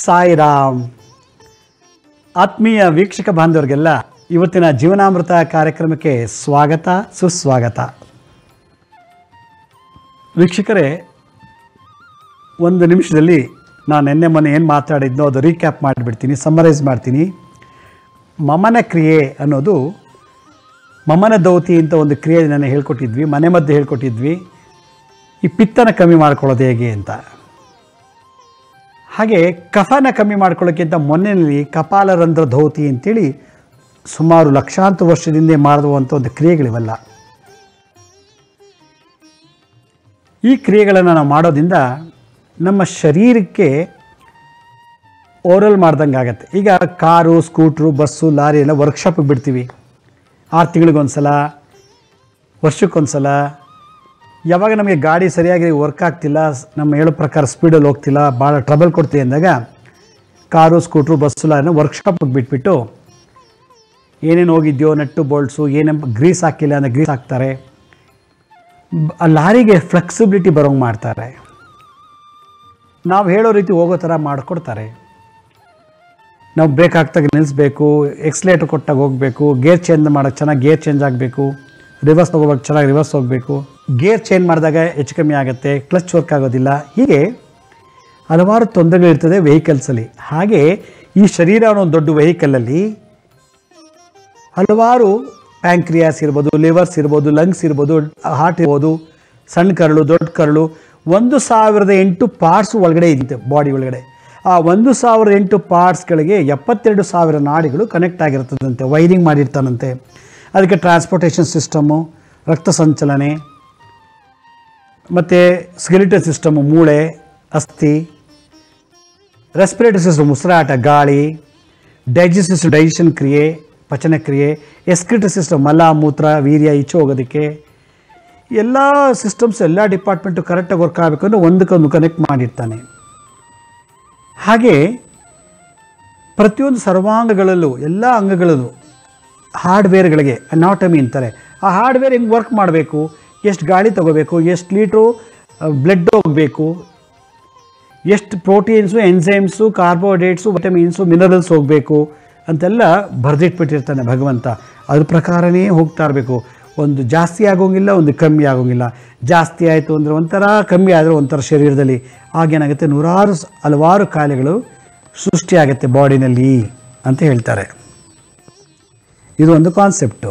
ಸಾಯಿರಾಮ್ ಆತ್ಮೀಯ ವೀಕ್ಷಕ ಬಾಂಧವರಿಗೆಲ್ಲ ಇವತ್ತಿನ ಜೀವನಾಮೃತ ಕಾರ್ಯಕ್ರಮಕ್ಕೆ ಸ್ವಾಗತ ಸುಸ್ವಾಗತ ವೀಕ್ಷಕರೇ ಒಂದು ನಿಮಿಷದಲ್ಲಿ ನಾನು ನಿನ್ನೆ ಮೊನ್ನೆ ಏನು ಮಾತಾಡಿದ್ನೋ ಅದು ರೀಕ್ಯಾಪ್ ಮಾಡಿಬಿಡ್ತೀನಿ ಸಮ್ಮರೈಸ್ ಮಾಡ್ತೀನಿ ಮಮನ ಕ್ರಿಯೆ ಅನ್ನೋದು ಮಮನ ದೌತಿ ಅಂತ ಒಂದು ಕ್ರಿಯೆ ನಾನು ಹೇಳ್ಕೊಟ್ಟಿದ್ವಿ ಮನೆ ಮದ್ದು ಹೇಳ್ಕೊಟ್ಟಿದ್ವಿ ಈ ಪಿತ್ತನ ಕಮ್ಮಿ ಮಾಡ್ಕೊಳ್ಳೋದು ಹೇಗೆ ಅಂತ ಹಾಗೆ ಕಫನ ಕಮ್ಮಿ ಮಾಡ್ಕೊಳ್ಳೋಕ್ಕಿಂತ ಮೊನ್ನೆಯಲ್ಲಿ ಕಪಾಲರಂಧ್ರ ಧೌತಿ ಅಂತೇಳಿ ಸುಮಾರು ಲಕ್ಷಾಂತರ ವರ್ಷದಿಂದ ಮಾಡುವಂಥ ಒಂದು ಕ್ರಿಯೆಗಳಿವೆಲ್ಲ ಈ ಕ್ರಿಯೆಗಳನ್ನು ನಾವು ಮಾಡೋದ್ರಿಂದ ನಮ್ಮ ಶರೀರಕ್ಕೆ ಓರಲ್ ಮಾಡ್ದಂಗೆ ಆಗತ್ತೆ ಈಗ ಕಾರು ಸ್ಕೂಟ್ರು ಬಸ್ಸು ಲಾರಿ ಎಲ್ಲ ವರ್ಕ್ಶಾಪಿಗೆ ಬಿಡ್ತೀವಿ ಆರು ತಿಂಗಳಿಗೊಂದು ಸಲ ವರ್ಷಕ್ಕೊಂದು ಸಲ ಯಾವಾಗ ನಮಗೆ ಗಾಡಿ ಸರಿಯಾಗಿ ವರ್ಕ್ ಆಗ್ತಿಲ್ಲ ಸ್- ನಮ್ಮ ಹೇಳೋ ಪ್ರಕಾರ ಸ್ಪೀಡಲ್ಲಿ ಹೋಗ್ತಿಲ್ಲ ಭಾಳ ಟ್ರಬಲ್ ಕೊಡ್ತೀವಿ ಅಂದಾಗ ಕಾರು ಸ್ಕೂಟ್ರು ಬಸ್ಸು ಲಾರಿನ ವರ್ಕ್ಶಾಪಿಗೆ ಬಿಟ್ಬಿಟ್ಟು ಏನೇನು ಹೋಗಿದ್ಯೋ ನಟ್ಟು ಬೋಲ್ಟ್ಸು ಏನೇನು ಗ್ರೀಸ್ ಹಾಕಿಲ್ಲ ಅಂದರೆ ಗ್ರೀಸ್ ಹಾಕ್ತಾರೆ ಬ- ಆ ಲಾರಿಗೆ ಫ್ಲೆಕ್ಸಿಬಿಲಿಟಿ ಬರೋಂಗೆ ಮಾಡ್ತಾರೆ ನಾವು ಹೇಳೋ ರೀತಿ ಹೋಗೋ ಥರ ಮಾಡಿಕೊಡ್ತಾರೆ ನಾವು ಬ್ರೇಕ್ ಹಾಕ್ದಾಗ ನಿಲ್ಲಿಸ್ಬೇಕು ಎಕ್ಸ್ಲೇಟರ್ ಕೊಟ್ಟಾಗ ಹೋಗಬೇಕು ಗೇರ್ ಚೇಂಜ್ ಮಾಡೋಕ್ಕೆ ಚೆನ್ನಾಗಿ ಗೇರ್ ಚೇಂಜ್ ಆಗಬೇಕು ರಿವರ್ಸ್ ಹೋಗೋವಾಗ ಚೆನ್ನಾಗಿ ರಿವರ್ಸ್ ಹೋಗಬೇಕು ಗೇರ್ ಚೇಂಜ್ ಮಾಡಿದಾಗ ಹೆಚ್ಚು ಕಮ್ಮಿ ಆಗುತ್ತೆ ಕ್ಲಚ್ ವರ್ಕ್ ಆಗೋದಿಲ್ಲ ಹೀಗೆ ಹಲವಾರು ತೊಂದರೆಗಳಿರ್ತದೆ ವೆಹಿಕಲ್ಸಲ್ಲಿ ಹಾಗೆ ಈ ಶರೀರ ಅನ್ನೋ ಒಂದು ದೊಡ್ಡ ವೆಹಿಕಲಲ್ಲಿ ಹಲವಾರು ಪ್ಯಾಂಕ್ರಿಯಾಸ್ ಇರ್ಬೋದು ಲಿವರ್ಸ್ ಇರ್ಬೋದು ಲಂಗ್ಸ್ ಇರ್ಬೋದು ಹಾರ್ಟ್ ಇರ್ಬೋದು ಸಣ್ಣ ಕರಳು ದೊಡ್ಡ ಕರಳು ಒಂದು ಸಾವಿರದ ಎಂಟು ಪಾರ್ಟ್ಸ್ ಒಳಗಡೆ ಇರುತ್ತೆ ಬಾಡಿ ಒಳಗಡೆ ಆ ಒಂದು ಸಾವಿರದ ಎಂಟು ಪಾರ್ಟ್ಸ್ಗಳಿಗೆ ಎಪ್ಪತ್ತೆರಡು ಸಾವಿರ ನಾಡಿಗಳು ಕನೆಕ್ಟ್ ಆಗಿರ್ತದಂತೆ ವೈರಿಂಗ್ ಮಾಡಿರ್ತಾನಂತೆ ಅದಕ್ಕೆ ಟ್ರಾನ್ಸ್ಪೋರ್ಟೇಷನ್ ಸಿಸ್ಟಮು ರಕ್ತ ಸಂಚಲನೆ ಮತ್ತು ಸ್ಕೆಲಿಟಲ್ ಸಿಸ್ಟಮು ಮೂಳೆ ಅಸ್ಥಿ ರೆಸ್ಪಿರೇಟರಿ ಸಿಸ್ಟಮ್ ಉಸಿರಾಟ ಗಾಳಿ ಡೈಜೆಸ್ಟಿವ್ ಸಿಸ್ಟಮ್ ಡೈಜೆಷನ್ ಕ್ರಿಯೆ ಪಚನ ಕ್ರಿಯೆ ಎಸ್ಕ್ರಿಟರಿ ಸಿಸ್ಟಮ್ ಮಲ ಮೂತ್ರ ವೀರ್ಯ ಈಚೆ ಹೋಗೋದಕ್ಕೆ ಎಲ್ಲ ಸಿಸ್ಟಮ್ಸ್ ಎಲ್ಲ ಡಿಪಾರ್ಟ್ಮೆಂಟು ಕರೆಕ್ಟಾಗಿ ವರ್ಕ್ ಆಗಬೇಕು ಅಂದರೆ ಒಂದಕ್ಕೊಂದು ಕನೆಕ್ಟ್ ಮಾಡಿರ್ತಾನೆ ಹಾಗೆ ಪ್ರತಿಯೊಂದು ಸರ್ವಾಂಗಗಳಲ್ಲೂ ಎಲ್ಲ ಅಂಗಗಳಲ್ಲೂ ಹಾರ್ಡ್ವೇರ್ಗಳಿಗೆ ಅನಾಟಮಿ ಅಂತಾರೆ ಆ ಹಾರ್ಡ್ವೇರ್ ಹೆಂಗೆ ವರ್ಕ್ ಮಾಡಬೇಕು ಎಷ್ಟು ಗಾಳಿ ತಗೋಬೇಕು ಎಷ್ಟು ಲೀಟ್ರು ಬ್ಲಡ್ ಹೋಗಬೇಕು ಎಷ್ಟು proteins enzymes carbohydrates vitamins minerals ಹೋಗಬೇಕು ಅಂತೆಲ್ಲ ಬರೆದಿಟ್ಬಿಟ್ಟಿರ್ತಾನೆ ಭಗವಂತ ಅದ್ರ ಪ್ರಕಾರನೇ ಹೋಗ್ತಾ ಇರಬೇಕು ಒಂದು ಜಾಸ್ತಿ ಆಗೋಂಗಿಲ್ಲ ಒಂದು ಕಮ್ಮಿ ಆಗೋಂಗಿಲ್ಲ ಜಾಸ್ತಿ ಆಯಿತು ಅಂದರೆ ಒಂಥರ ಕಮ್ಮಿ ಆದರೆ ಒಂಥರ ಶರೀರದಲ್ಲಿ ಆಗೇನಾಗುತ್ತೆ ನೂರಾರು ಸ- ಹಲವಾರು ಕಾಯಿಲೆಗಳು ಸೃಷ್ಟಿಯಾಗುತ್ತೆ ಬಾಡಿನಲ್ಲಿ ಅಂತ ಹೇಳ್ತಾರೆ ಇದು ಒಂದು ಕಾನ್ಸೆಪ್ಟು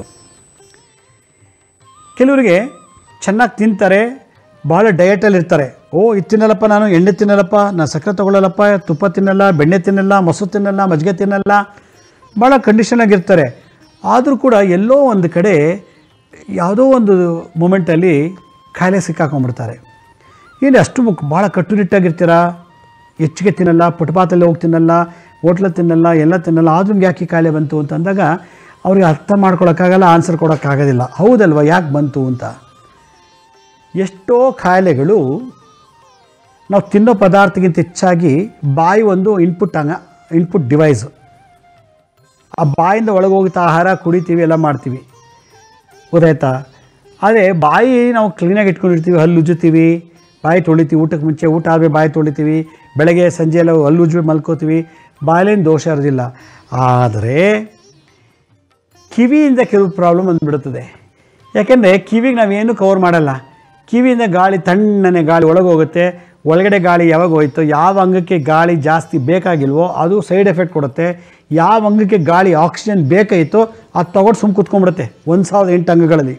ಕೆಲವರಿಗೆ ಚೆನ್ನಾಗಿ ತಿಂತಾರೆ ಭಾಳ ಡಯಟಲ್ಲಿ ಇರ್ತಾರೆ ಓ ಇದು ತಿನ್ನಲ್ಲಪ್ಪ ನಾನು ಎಣ್ಣೆ ತಿನ್ನಲ್ಲಪ್ಪ ನಾನು ಸಕ್ಕರೆ ತೊಗೊಳ್ಳಲ್ಲಪ್ಪ ತುಪ್ಪ ತಿನ್ನಲ್ಲ ಬೆಣ್ಣೆ ತಿನ್ನಲ್ಲ ಮೊಸರು ತಿನ್ನಲ್ಲ ಮಜ್ಜಿಗೆ ತಿನ್ನಲ್ಲ ಭಾಳ ಕಂಡೀಷನಾಗಿರ್ತಾರೆ ಆದರೂ ಕೂಡ ಎಲ್ಲೋ ಒಂದು ಕಡೆ ಯಾವುದೋ ಒಂದು ಮೂಮೆಂಟಲ್ಲಿ ಕಾಯಿಲೆ ಸಿಕ್ಕಾಕೊಂಡ್ಬಿಡ್ತಾರೆ ಏನು ಅಷ್ಟು ಮುಖ ಭಾಳ ಕಟ್ಟುನಿಟ್ಟಾಗಿರ್ತೀರಾ ಹೆಚ್ಚಿಗೆ ತಿನ್ನಲ್ಲ ಫುಟ್ಪಾತಲ್ಲಿ ಹೋಗಿ ತಿನ್ನಲ್ಲ ಹೋಟ್ಲಲ್ಲಿ ತಿನ್ನಲ್ಲ ಎಲ್ಲ ತಿನ್ನಲ್ಲ ಆದ್ರೂ ನಿಮ್ಗೆ ಯಾಕೆ ಈ ಕಾಯಿಲೆ ಬಂತು ಅಂತ ಅಂದಾಗ ಅವ್ರಿಗೆ ಅರ್ಥ ಮಾಡ್ಕೊಳಕ್ಕಾಗಲ್ಲ ಆನ್ಸರ್ ಕೊಡೋಕ್ಕಾಗೋದಿಲ್ಲ ಹೌದಲ್ವ ಯಾಕೆ ಬಂತು ಅಂತ ಎಷ್ಟೋ ಕಾಯಿಲೆಗಳು ನಾವು ತಿನ್ನೋ ಪದಾರ್ಥಕ್ಕಿಂತ ಹೆಚ್ಚಾಗಿ ಬಾಯಿ ಒಂದು ಇನ್ಪುಟ್ ಅಂಗ ಇನ್ಪುಟ್ ಡಿವೈಸು ಆ ಬಾಯಿಂದ ಒಳಗೆ ಹೋಗ್ತಾ ಆಹಾರ ಕುಡಿತೀವಿ ಎಲ್ಲ ಮಾಡ್ತೀವಿ ಗೊತ್ತಾಯ್ತಾ ಆದರೆ ಬಾಯಿ ನಾವು ಕ್ಲೀನಾಗಿ ಇಟ್ಕೊಂಡಿರ್ತೀವಿ ಹಲ್ಲು ಉಜ್ಜುತ್ತೀವಿ ಬಾಯಿ ತೊಳಿತೀವಿ ಊಟಕ್ಕೆ ಮುಂಚೆ ಊಟ ಆದಮೇಲೆ ಬಾಯಿ ತೊಳಿತೀವಿ ಬೆಳಗ್ಗೆ ಸಂಜೆ ಎಲ್ಲ ಹಲ್ಲು ಉಜ್ಜಿ ಮಲ್ಕೋತೀವಿ ಬಾಯಲ್ಲೇನು ದೋಷ ಇರೋದಿಲ್ಲ ಆದರೆ ಕಿವಿಯಿಂದ ಕೆಲವು ಪ್ರಾಬ್ಲಮ್ ಬಂದುಬಿಡುತ್ತದೆ ಯಾಕೆಂದರೆ ಕಿವಿಗೆ ನಾವೇನು ಕವರ್ ಮಾಡಲ್ಲ ಕಿವಿಯಿಂದ ಗಾಳಿ ತಣ್ಣನೆ ಗಾಳಿ ಒಳಗೆ ಹೋಗುತ್ತೆ ಒಳಗಡೆ ಗಾಳಿ ಯಾವಾಗ ಹೋಯ್ತೋ ಯಾವ ಅಂಗಕ್ಕೆ ಗಾಳಿ ಜಾಸ್ತಿ ಬೇಕಾಗಿಲ್ವೋ ಅದು ಸೈಡ್ ಎಫೆಕ್ಟ್ ಕೊಡುತ್ತೆ ಯಾವ ಅಂಗಕ್ಕೆ ಗಾಳಿ ಆಕ್ಸಿಜನ್ ಬೇಕಾಯಿತೋ ಅದು ತಗೊಂಡು ಸುಮ್ಮ ಕೂತ್ಕೊಂಡ್ಬಿಡುತ್ತೆ ಒಂದು ಸಾವಿರದ ಎಂಟು ಅಂಗಗಳಲ್ಲಿ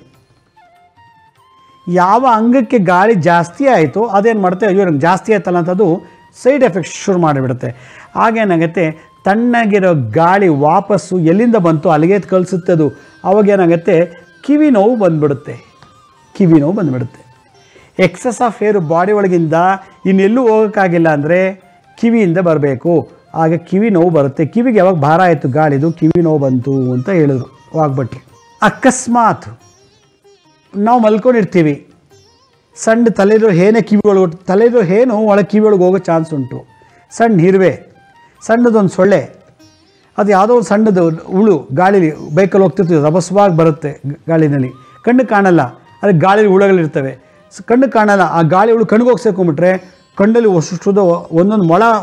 ಯಾವ ಅಂಗಕ್ಕೆ ಗಾಳಿ ಜಾಸ್ತಿ ಆಯಿತು ಅದೇನು ಮಾಡುತ್ತೆ ಅಯ್ಯೋ ನಂಗೆ ಜಾಸ್ತಿ ಆಯ್ತಲ್ಲ ಅಂತ ಅದು ಸೈಡ್ ಎಫೆಕ್ಟ್ ಶುರು ಮಾಡಿಬಿಡುತ್ತೆ ಆಗೇನಾಗುತ್ತೆ ತಣ್ಣಗಿರೋ ಗಾಳಿ ವಾಪಸ್ಸು ಎಲ್ಲಿಂದ ಬಂತು ಅಲ್ಲಿಗೆ ಕಳಿಸುತ್ತೆ ಅದು ಅವಾಗ ಏನಾಗುತ್ತೆ ಕಿವಿ ನೋವು ಬಂದ್ಬಿಡುತ್ತೆ ಕಿವಿ ನೋವು ಬಂದ್ಬಿಡುತ್ತೆ ಎಕ್ಸಸ್ ಆಫ್ ಏರು ಬಾಡಿ ಒಳಗಿಂದ ಇನ್ನೆಲ್ಲೂ ಹೋಗೋಕ್ಕಾಗಿಲ್ಲ ಅಂದರೆ ಕಿವಿಯಿಂದ ಬರಬೇಕು ಆಗ ಕಿವಿ ನೋವು ಬರುತ್ತೆ ಕಿವಿಗೆ ಯಾವಾಗ ಭಾರ ಆಯಿತು ಗಾಳಿದು ಕಿವಿ ನೋವು ಬಂತು ಅಂತ ಹೇಳಿದ್ರು ವಾಗ್ಭಟ್ರು ಅಕಸ್ಮಾತ್ ನಾವು ಮಲ್ಕೊಂಡಿರ್ತೀವಿ ಸಣ್ಣ ತಲೆಯಿರೋ ಹೇನೆ ಕಿವಿ ಒಳಗೆ ತಲೆಯಿರೋ ಹೇನು ಒಳಗೆ ಕಿವಿ ಒಳಗೆ ಹೋಗೋ ಚಾನ್ಸ್ ಉಂಟು ಸಣ್ಣ ಇರುವೆ ಸಣ್ಣದೊಂದು ಸೊಳ್ಳೆ ಅದು ಯಾವುದೋ ಒಂದು ಸಣ್ಣದು ಹುಳು ಗಾಳಿಲಿ ಬೈಕಲ್ಲಿ ಹೋಗ್ತಿರ್ತೀವಿ ರಭಸವಾಗಿ ಬರುತ್ತೆ ಗ- ಗಾಳಿನಲ್ಲಿ ಕಣ್ಣು ಕಾಣಲ್ಲ ಅದಕ್ಕೆ ಗಾಳಿಲಿ ಹುಳುಗಳಿರ್ತವೆ ಸ್- ಕಣ್ಣು ಕಾಣಲ್ಲ ಆ ಗಾಳಿ ಹುಳು ಕಣ್ಣಿಗೆ ಹೋಗಿ ಸೇರ್ಕೊಂಡ್ಬಿಟ್ರೆ ಕಣ್ಣಲ್ಲಿ ಅಷ್ಟು ಒಂದೊಂದು ಮೊಳ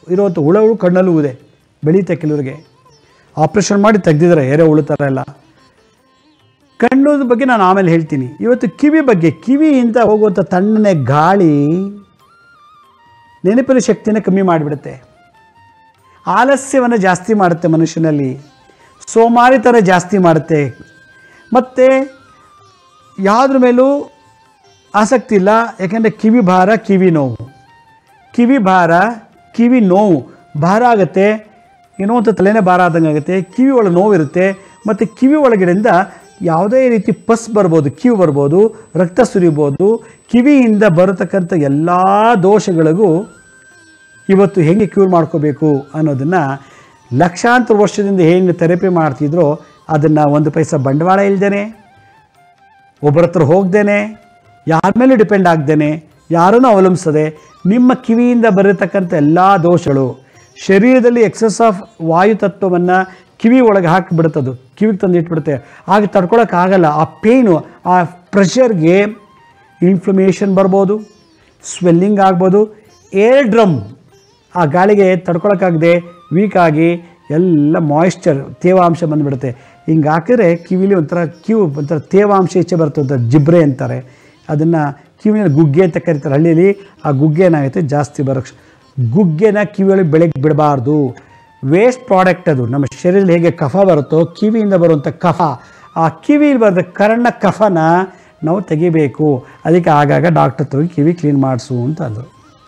ಇರುವಂಥ ಹುಳಗಳು ಕಣ್ಣಲ್ಲೂ ಇದೆ ಬೆಳೀತೆ ಕೆಲವರಿಗೆ ಆಪ್ರೇಷನ್ ಮಾಡಿ ತೆಗ್ದಿದ್ದಾರೆ ಎರೆ ಹುಳು ಥರ ಎಲ್ಲ ಕಣ್ಣುದ ಬಗ್ಗೆ ನಾನು ಆಮೇಲೆ ಹೇಳ್ತೀನಿ ಇವತ್ತು ಕಿವಿ ಬಗ್ಗೆ ಕಿವಿಯಿಂದ ಹೋಗುವಂಥ ತಣ್ಣನೆ ಗಾಳಿ ನೆನಪಿನ ಶಕ್ತಿನ ಕಮ್ಮಿ ಮಾಡಿಬಿಡುತ್ತೆ ಆಲಸ್ಯವನ್ನು ಜಾಸ್ತಿ ಮಾಡುತ್ತೆ ಮನುಷ್ಯನಲ್ಲಿ ಸೋಮಾರಿತನ ಜಾಸ್ತಿ ಮಾಡುತ್ತೆ ಮತ್ತು ಯಾವುದ್ರ ಮೇಲೂ ಆಸಕ್ತಿ ಇಲ್ಲ ಯಾಕೆಂದರೆ ಕಿವಿ ಭಾರ ಕಿವಿ ನೋವು ಕಿವಿ ಭಾರ ಕಿವಿ ನೋವು ಭಾರ ಆಗುತ್ತೆ ಏನೋ ಒಂದು ತಲೆನೇ ಭಾರ ಆದಂಗೆ ಆಗುತ್ತೆ ಕಿವಿ ಒಳಗೆ ನೋವಿರುತ್ತೆ ಮತ್ತು ಕಿವಿ ಒಳಗಡೆಯಿಂದ ಯಾವುದೇ ರೀತಿ ಪಸ್ ಬರ್ಬೋದು ಕಿವಿ ಬರ್ಬೋದು ರಕ್ತ ಸುರಿಬೋದು ಕಿವಿಯಿಂದ ಬರತಕ್ಕಂಥ ಎಲ್ಲ ದೋಷಗಳಿಗೂ ಇವತ್ತು ಹೆಂಗೆ ಕ್ಯೂರ್ ಮಾಡ್ಕೋಬೇಕು ಅನ್ನೋದನ್ನು ಲಕ್ಷಾಂತರ ವರ್ಷದಿಂದ ಏನು ಥೆರಪಿ ಮಾಡ್ತಿದ್ರೋ ಅದನ್ನು ಒಂದು ಪೈಸಾ ಬಂಡವಾಳ ಇಲ್ದೇನೆ ಒಬ್ಬರ ಹತ್ರ ಹೋಗ್ದೇನೆ ಯಾರ ಮೇಲೂ ಡಿಪೆಂಡ್ ಆಗ್ದೇನೆ ಯಾರನ್ನೂ ಅವಲಂಬಿಸದೆ ನಿಮ್ಮ ಕಿವಿಯಿಂದ ಬರತಕ್ಕಂಥ ಎಲ್ಲ ದೋಷಗಳು ಶರೀರದಲ್ಲಿ ಎಕ್ಸಸ್ ಆಫ್ ವಾಯು ತತ್ವವನ್ನು ಕಿವಿ ಒಳಗೆ ಹಾಕಿಬಿಡುತ್ತದು ಕಿವಿಗೆ ತಂದು ಇಟ್ಬಿಡುತ್ತೆ ಆಗ ತಡ್ಕೊಳಕ್ಕಾಗಲ್ಲ ಆ ಪೇಯ್ನು ಆ ಪ್ರೆಷರ್ಗೆ ಇನ್ಫ್ಲಮೇಷನ್ ಬರ್ಬೋದು ಸ್ವೆಲ್ಲಿಂಗ್ ಆಗ್ಬೋದು ಏರ್ ಡ್ರಮ್ ಆ ಗಾಳಿಗೆ ತಡ್ಕೊಳಕ್ಕಾಗದೆ ವೀಕ್ ಆಗಿ ಎಲ್ಲ ಮಾಯಿಶ್ಚರ್ ತೇವಾಂಶ ಬಂದುಬಿಡುತ್ತೆ ಹಿಂಗೆ ಹಾಕಿದ್ರೆ ಕಿವಿಲಿ ಒಂಥರ ಕಿವು ಒಂಥರ ತೇವಾಂಶ ಈಚೆ ಬರುತ್ತೆ ಒಂಥರ ಜಿಬ್ರೆ ಅಂತಾರೆ ಅದನ್ನು ಕಿವಿನ ಗುಗ್ಗೆ ಅಂತ ಕರೀತಾರೆ ಹಳ್ಳಿಯಲ್ಲಿ ಆ ಗುಗ್ಗೆ ಏನಾಗುತ್ತೆ ಜಾಸ್ತಿ ಬರೋಕ್ಕೆ ಗುಗ್ಗೆನ ಕಿವಿಯೊಳಗೆ ಬೆಳಗ್ಗೆ ಬಿಡಬಾರ್ದು ವೇಸ್ಟ್ ಪ್ರಾಡಕ್ಟ್ ಅದು ನಮ್ಮ ಶರೀರದಲ್ಲಿ ಹೇಗೆ ಕಫ ಬರುತ್ತೋ ಕಿವಿಯಿಂದ ಬರುವಂಥ ಕಫ ಆ ಕಿವಿಯಲ್ಲಿ ಬರೋದ ಕರ್ಣ ಕಫನ ನಾವು ತೆಗಿಬೇಕು ಅದಕ್ಕೆ ಆಗಾಗ ಡಾಕ್ಟರ್ ಹತ್ರ ಹೋಗಿ ಕಿವಿ ಕ್ಲೀನ್ ಮಾಡಿಸು ಅಂತ ಅಂದರು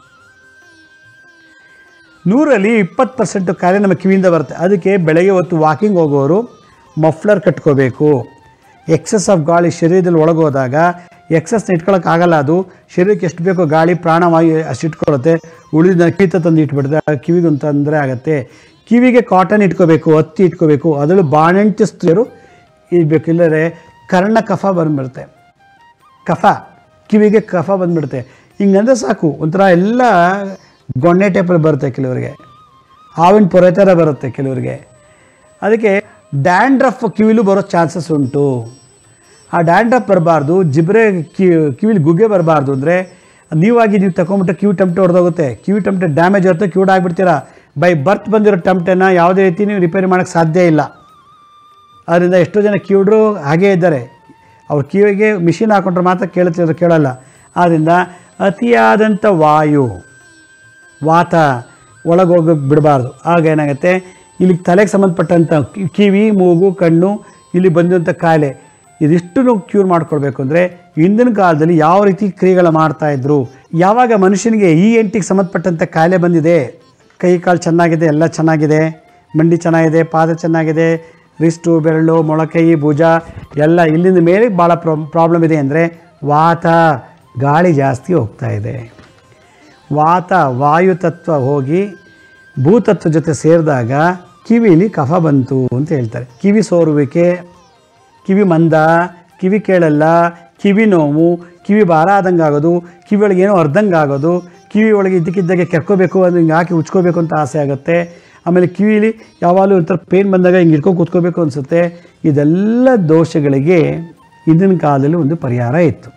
ನೂರಲ್ಲಿ ಇಪ್ಪತ್ತು ಪರ್ಸೆಂಟು ಕಾಯಿಲೆ ನಮ್ಮ ಕಿವಿಯಿಂದ ಬರುತ್ತೆ ಅದಕ್ಕೆ ಬೆಳಗ್ಗೆ ಹೊತ್ತು ವಾಕಿಂಗ್ ಹೋಗೋರು ಮಫ್ಲರ್ ಕಟ್ಕೋಬೇಕು ಎಕ್ಸಸ್ ಆಫ್ ಗಾಳಿ ಶರೀರದಲ್ಲಿ ಒಳಗೋದಾಗ ಎಕ್ಸಸ್ನ ಇಟ್ಕೊಳ್ಳೋಕ್ಕಾಗಲ್ಲ ಅದು ಶರೀರಕ್ಕೆ ಎಷ್ಟು ಬೇಕೋ ಗಾಳಿ ಪ್ರಾಣವಾಯು ಅಷ್ಟು ಇಟ್ಕೊಳ್ಳುತ್ತೆ ಉಳಿದ ಕೀತ ತಂದು ಇಟ್ಬಿಡ್ದೆ ಕಿವಿಗೆ ಒಂದು ತೊಂದರೆ ಆಗುತ್ತೆ ಕಿವಿಗೆ ಕಾಟನ್ ಇಟ್ಕೋಬೇಕು ಹತ್ತಿ ಇಟ್ಕೋಬೇಕು ಅದರಲ್ಲೂ ಬಾಣಂತಿ ಸ್ತ್ರೀಯರು ಇರಬೇಕು ಇಲ್ಲದ್ರೆ ಕರ್ಣ ಕಫ ಬಂದ್ಬಿಡುತ್ತೆ ಕಫ ಕಿವಿಗೆ ಕಫ ಬಂದ್ಬಿಡುತ್ತೆ ಹಿಂಗಂದ್ರೆ ಸಾಕು ಒಂಥರ ಎಲ್ಲ ಗೊಣ್ಣೆ ಟೈಪಲ್ಲಿ ಬರುತ್ತೆ ಕೆಲವರಿಗೆ ಹಾವಿನ ಪೊರೆ ಥರ ಬರುತ್ತೆ ಕೆಲವರಿಗೆ ಅದಕ್ಕೆ ಡ್ಯಾಂಡ್ರಫ್ ಕಿವಿಲೂ ಬರೋ ಚಾನ್ಸಸ್ ಉಂಟು ಆ ಡ್ಯಾಂಡ್ರಫ್ ಬರಬಾರ್ದು ಜಿಬ್ರೆ ಕಿ ಕಿವಿಲಿ ಗುಗ್ಗೆ ಬರಬಾರ್ದು ಅಂದರೆ ನೀವಾಗಿ ನೀವು ತಗೊಂಬಿಟ್ಟು ಕಿವಿ ಟಮಟೆ ಹೊಡೆದೋಗುತ್ತೆ ಕಿವಿ ಟಮಟೆ ಡ್ಯಾಮೇಜ್ ಇರುತ್ತೆ ಕಿವಿಡ್ ಆಗಿಬಿಡ್ತೀರಾ ಬೈ ಬರ್ತ್ ಬಂದಿರೋ ಟಮಟೆನ ಯಾವುದೇ ರೀತಿ ನೀವು ರಿಪೇರಿ ಮಾಡೋಕ್ಕೆ ಸಾಧ್ಯ ಇಲ್ಲ ಅದರಿಂದ ಎಷ್ಟೋ ಜನ ಕಿವಿಡ್ರು ಹಾಗೇ ಇದ್ದಾರೆ ಅವ್ರ ಕಿವಿಗೆ ಮಿಷಿನ್ ಹಾಕೊಂಡ್ರೆ ಮಾತ್ರ ಕೇಳ್ತಿದ್ರು ಕೇಳಲ್ಲ ಆದ್ದರಿಂದ ಅತಿಯಾದಂಥ ವಾಯು ವಾತ ಒಳಗೋಗಿ ಬಿಡಬಾರ್ದು ಆಗ ಏನಾಗುತ್ತೆ ಇಲ್ಲಿ ತಲೆಗೆ ಸಂಬಂಧಪಟ್ಟಂಥ ಕಿ- ಕಿವಿ ಮೂಗು ಕಣ್ಣು ಇಲ್ಲಿ ಬಂದಂಥ ಕಾಯಿಲೆ ಇದಿಷ್ಟು ಕ್ಯೂರ್ ಮಾಡ್ಕೊಳ್ಬೇಕು ಅಂದರೆ ಹಿಂದಿನ ಕಾಲದಲ್ಲಿ ಯಾವ ರೀತಿ ಕ್ರಿಯೆಗಳು ಮಾಡ್ತಾಯಿದ್ರು ಯಾವಾಗ ಮನುಷ್ಯನಿಗೆ ಈ ಎಂಟಿಗೆ ಸಂಬಂಧಪಟ್ಟಂಥ ಕಾಯಿಲೆ ಬಂದಿದೆ ಕೈ ಕಾಲು ಚೆನ್ನಾಗಿದೆ ಎಲ್ಲ ಚೆನ್ನಾಗಿದೆ ಮಂಡಿ ಚೆನ್ನಾಗಿದೆ ಪಾದ ಚೆನ್ನಾಗಿದೆ ರಿಸ್ಟು ಬೆರಳು ಮೊಳಕೈ ಭುಜ ಎಲ್ಲ ಇಲ್ಲಿಂದ ಮೇಲೆ ಭಾಳ ಪ್ರಾಬ್ಲಮ್ ಇದೆ ಅಂದರೆ ವಾತ ಗಾಳಿ ಜಾಸ್ತಿ ಹೋಗ್ತಾ ಇದೆ ವಾತ ವಾಯು ತತ್ವ ಹೋಗಿ ಭೂತತ್ವ ಜೊತೆ ಸೇರಿದಾಗ ಕಿವಿಲಿ ಕಫ ಬಂತು ಅಂತ ಹೇಳ್ತಾರೆ ಕಿವಿ ಸೋರುವಿಕೆ ಕಿವಿ ಮಂದ ಕಿವಿ ಕೇಳಲ್ಲ ಕಿವಿ ನೋವು ಕಿವಿ ಭಾರ ಆದಂಗೆ ಆಗೋದು ಕಿವಿ ಒಳಗೆ ಏನೋ ಅರ್ಧಂಗೆ ಆಗೋದು ಕಿವಿ ಒಳಗೆ ಇದ್ದಕ್ಕಿದ್ದಾಗೆ ಕೆರ್ಕೋಬೇಕು ಅದು ಹಿಂಗೆ ಹಾಕಿ ಉಚ್ಕೋಬೇಕು ಅಂತ ಆಸೆ ಆಗುತ್ತೆ ಆಮೇಲೆ ಕಿವಿಲಿ ಯಾವಾಗಲೂ ಒಂಥರ ಪೇನ್ ಬಂದಾಗ ಹಿಂಗೆ ಇಟ್ಕೊಂಡು ಕೂತ್ಕೋಬೇಕು ಅನಿಸುತ್ತೆ ಇದೆಲ್ಲ ದೋಷಗಳಿಗೆ ಹಿಂದಿನ ಕಾಲದಲ್ಲಿ ಒಂದು ಪರಿಹಾರ ಇತ್ತು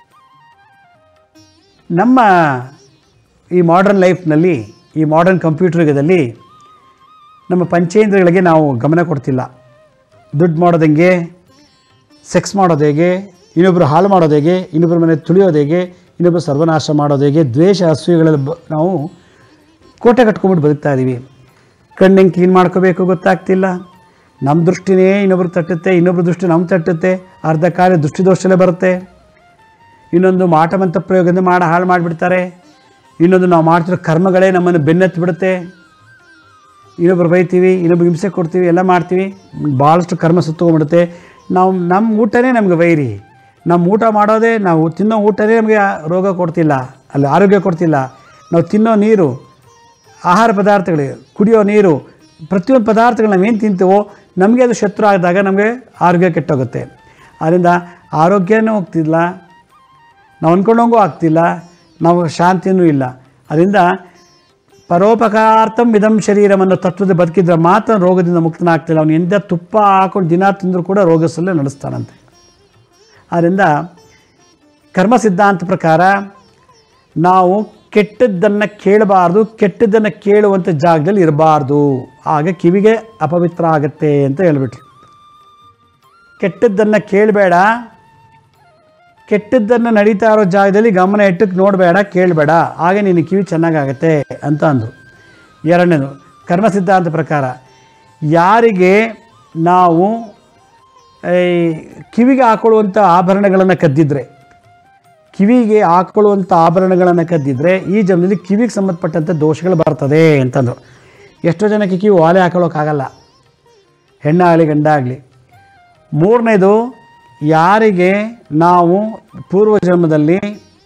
ನಮ್ಮ ಈ ಮಾಡರ್ನ್ ಲೈಫ್ನಲ್ಲಿ ಈ ಮಾಡರ್ನ್ ಕಂಪ್ಯೂಟರ್ ಯುಗದಲ್ಲಿ ನಮ್ಮ ಪಂಚೇಂದ್ರಿಯಗಳಿಗೆ ನಾವು ಗಮನ ಕೊಡ್ತಿಲ್ಲ ದುಡ್ಡು ಮಾಡೋದು ಹೆಂಗೆ ಸೆಕ್ಸ್ ಮಾಡೋದು ಹೇಗೆ ಇನ್ನೊಬ್ಬರು ಹಾಳು ಮಾಡೋದು ಹೇಗೆ ಇನ್ನೊಬ್ಬರ ಮನೆ ತುಳಿಯೋದು ಹೇಗೆ ಇನ್ನೊಬ್ಬರು ಸರ್ವನಾಶ ಮಾಡೋದು ಹೇಗೆ ದ್ವೇಷ ಅಸೂಯೆಗಳಲ್ಲಿ ಬ ನಾವು ಕೋಟೆ ಕಟ್ಕೊಂಡ್ಬಿಟ್ಟು ಬದುಕ್ತಾ ಇದ್ದೀವಿ ಕಣ್ಣು ಹೆಂಗೆ ಕ್ಲೀನ್ ಮಾಡ್ಕೋಬೇಕು ಗೊತ್ತಾಗ್ತಿಲ್ಲ ನಮ್ಮ ದೃಷ್ಟಿನೇ ಇನ್ನೊಬ್ರು ತಟ್ಟುತ್ತೆ ಇನ್ನೊಬ್ರ ದೃಷ್ಟಿ ನಮ್ಮ ತಟ್ಟುತ್ತೆ ಅರ್ಧ ಕಾರ್ಯ ದೃಷ್ಟಿದೋಷದಲ್ಲೇ ಬರುತ್ತೆ ಇನ್ನೊಂದು ಮಾಟಮಂತ ಪ್ರಯೋಗದಿಂದ ಮಾಡ ಹಾಳು ಮಾಡಿಬಿಡ್ತಾರೆ ಇನ್ನೊಂದು ನಾವು ಮಾಡ್ತಿರೋ ಕರ್ಮಗಳೇ ನಮ್ಮನ್ನು ಬೆನ್ನತ್ತಿ ಬಿಡುತ್ತೆ ಇನ್ನೊಬ್ರು ಬೈತೀವಿ ಇನ್ನೊಬ್ರು ಹಿಂಸೆ ಕೊಡ್ತೀವಿ ಎಲ್ಲ ಮಾಡ್ತೀವಿ ಭಾಳಷ್ಟು ಕರ್ಮ ಸುತ್ತಕೊಂಡ್ಬಿಡುತ್ತೆ ನಾವು ನಮ್ಮ ಊಟನೇ ನಮಗೆ ವೈರಿ ನಮ್ಮ ಊಟ ಮಾಡೋದೇ ನಾವು ತಿನ್ನೋ ಊಟನೇ ನಮಗೆ ರೋಗ ಕೊಡ್ತಿಲ್ಲ ಅಲ್ಲಿ ಆರೋಗ್ಯ ಕೊಡ್ತಿಲ್ಲ ನಾವು ತಿನ್ನೋ ನೀರು ಆಹಾರ ಪದಾರ್ಥಗಳಿಗೆ ಕುಡಿಯೋ ನೀರು ಪ್ರತಿಯೊಂದು ಪದಾರ್ಥಗಳು ನಾವೇನು ತಿಂತೀವೋ ನಮಗೆ ಅದು ಶತ್ರು ಆದಾಗ ನಮಗೆ ಆರೋಗ್ಯ ಕೆಟ್ಟೋಗುತ್ತೆ ಆದ್ದರಿಂದ ಆರೋಗ್ಯನೂ ಹೋಗ್ತಿಲ್ಲ ನಾವು ಅಂದ್ಕೊಂಡಂಗೂ ಆಗ್ತಿಲ್ಲ ನಾವು ಶಾಂತಿಯೂ ಇಲ್ಲ ಅದರಿಂದ ಪರೋಪಕಾರ್ಥಂ ಇದಂ ಶರೀರಂ ಅನ್ನೋ ತತ್ವದ ಬದುಕಿದ್ರೆ ಮಾತ್ರ ರೋಗದಿಂದ ಮುಕ್ತನಾಗ್ತಿಲ್ಲ ಅವನು ಎಂದ ತುಪ್ಪ ಹಾಕೊಂಡು ದಿನ ತಿಂದರೂ ಕೂಡ ರೋಗಸಲ್ಲೇ ನಡೆಸ್ತಾನಂತೆ ಆದ್ದರಿಂದ ಕರ್ಮ ಸಿದ್ಧಾಂತ ಪ್ರಕಾರ ನಾವು ಕೆಟ್ಟದ್ದನ್ನು ಕೇಳಬಾರ್ದು ಕೆಟ್ಟದ್ದನ್ನು ಕೇಳುವಂಥ ಜಾಗದಲ್ಲಿ ಇರಬಾರ್ದು ಆಗ ಕಿವಿಗೆ ಅಪವಿತ್ರ ಆಗತ್ತೆ ಅಂತ ಹೇಳ್ಬಿಟ್ರು ಕೆಟ್ಟದ್ದನ್ನು ಕೇಳಬೇಡ ಕೆಟ್ಟದ್ದನ್ನು ನಡೀತಾ ಇರೋ ಜಾಗದಲ್ಲಿ ಗಮನ ಇಟ್ಟಕ್ಕೆ ನೋಡಬೇಡ ಕೇಳಬೇಡ ಆಗ ನಿನ್ನ ಕಿವಿ ಚೆನ್ನಾಗಾಗತ್ತೆ ಅಂತ ಅಂದರು ಎರಡನೇದು ಕರ್ಮ ಸಿದ್ಧಾಂತ ಪ್ರಕಾರ ಯಾರಿಗೆ ನಾವು ಈ ಕಿವಿಗೆ ಹಾಕೊಳ್ಳುವಂಥ ಆಭರಣಗಳನ್ನು ಕದ್ದಿದ್ರೆ ಕಿವಿಗೆ ಹಾಕೊಳ್ಳುವಂಥ ಆಭರಣಗಳನ್ನು ಕದ್ದಿದ್ರೆ ಈ ಜನ್ಮದಲ್ಲಿ ಕಿವಿಗೆ ಸಂಬಂಧಪಟ್ಟಂಥ ದೋಷಗಳು ಬರ್ತದೆ ಅಂತಂದರು ಎಷ್ಟೋ ಜನಕ್ಕೆ ಕಿವಿ ಓಲೆ ಹಾಕೊಳ್ಳೋಕ್ಕಾಗಲ್ಲ ಹೆಣ್ಣಾಗಲಿ ಗಂಡಾಗಲಿ ಮೂರನೇದು ಯಾರಿಗೆ ನಾವು ಪೂರ್ವ ಜನ್ಮದಲ್ಲಿ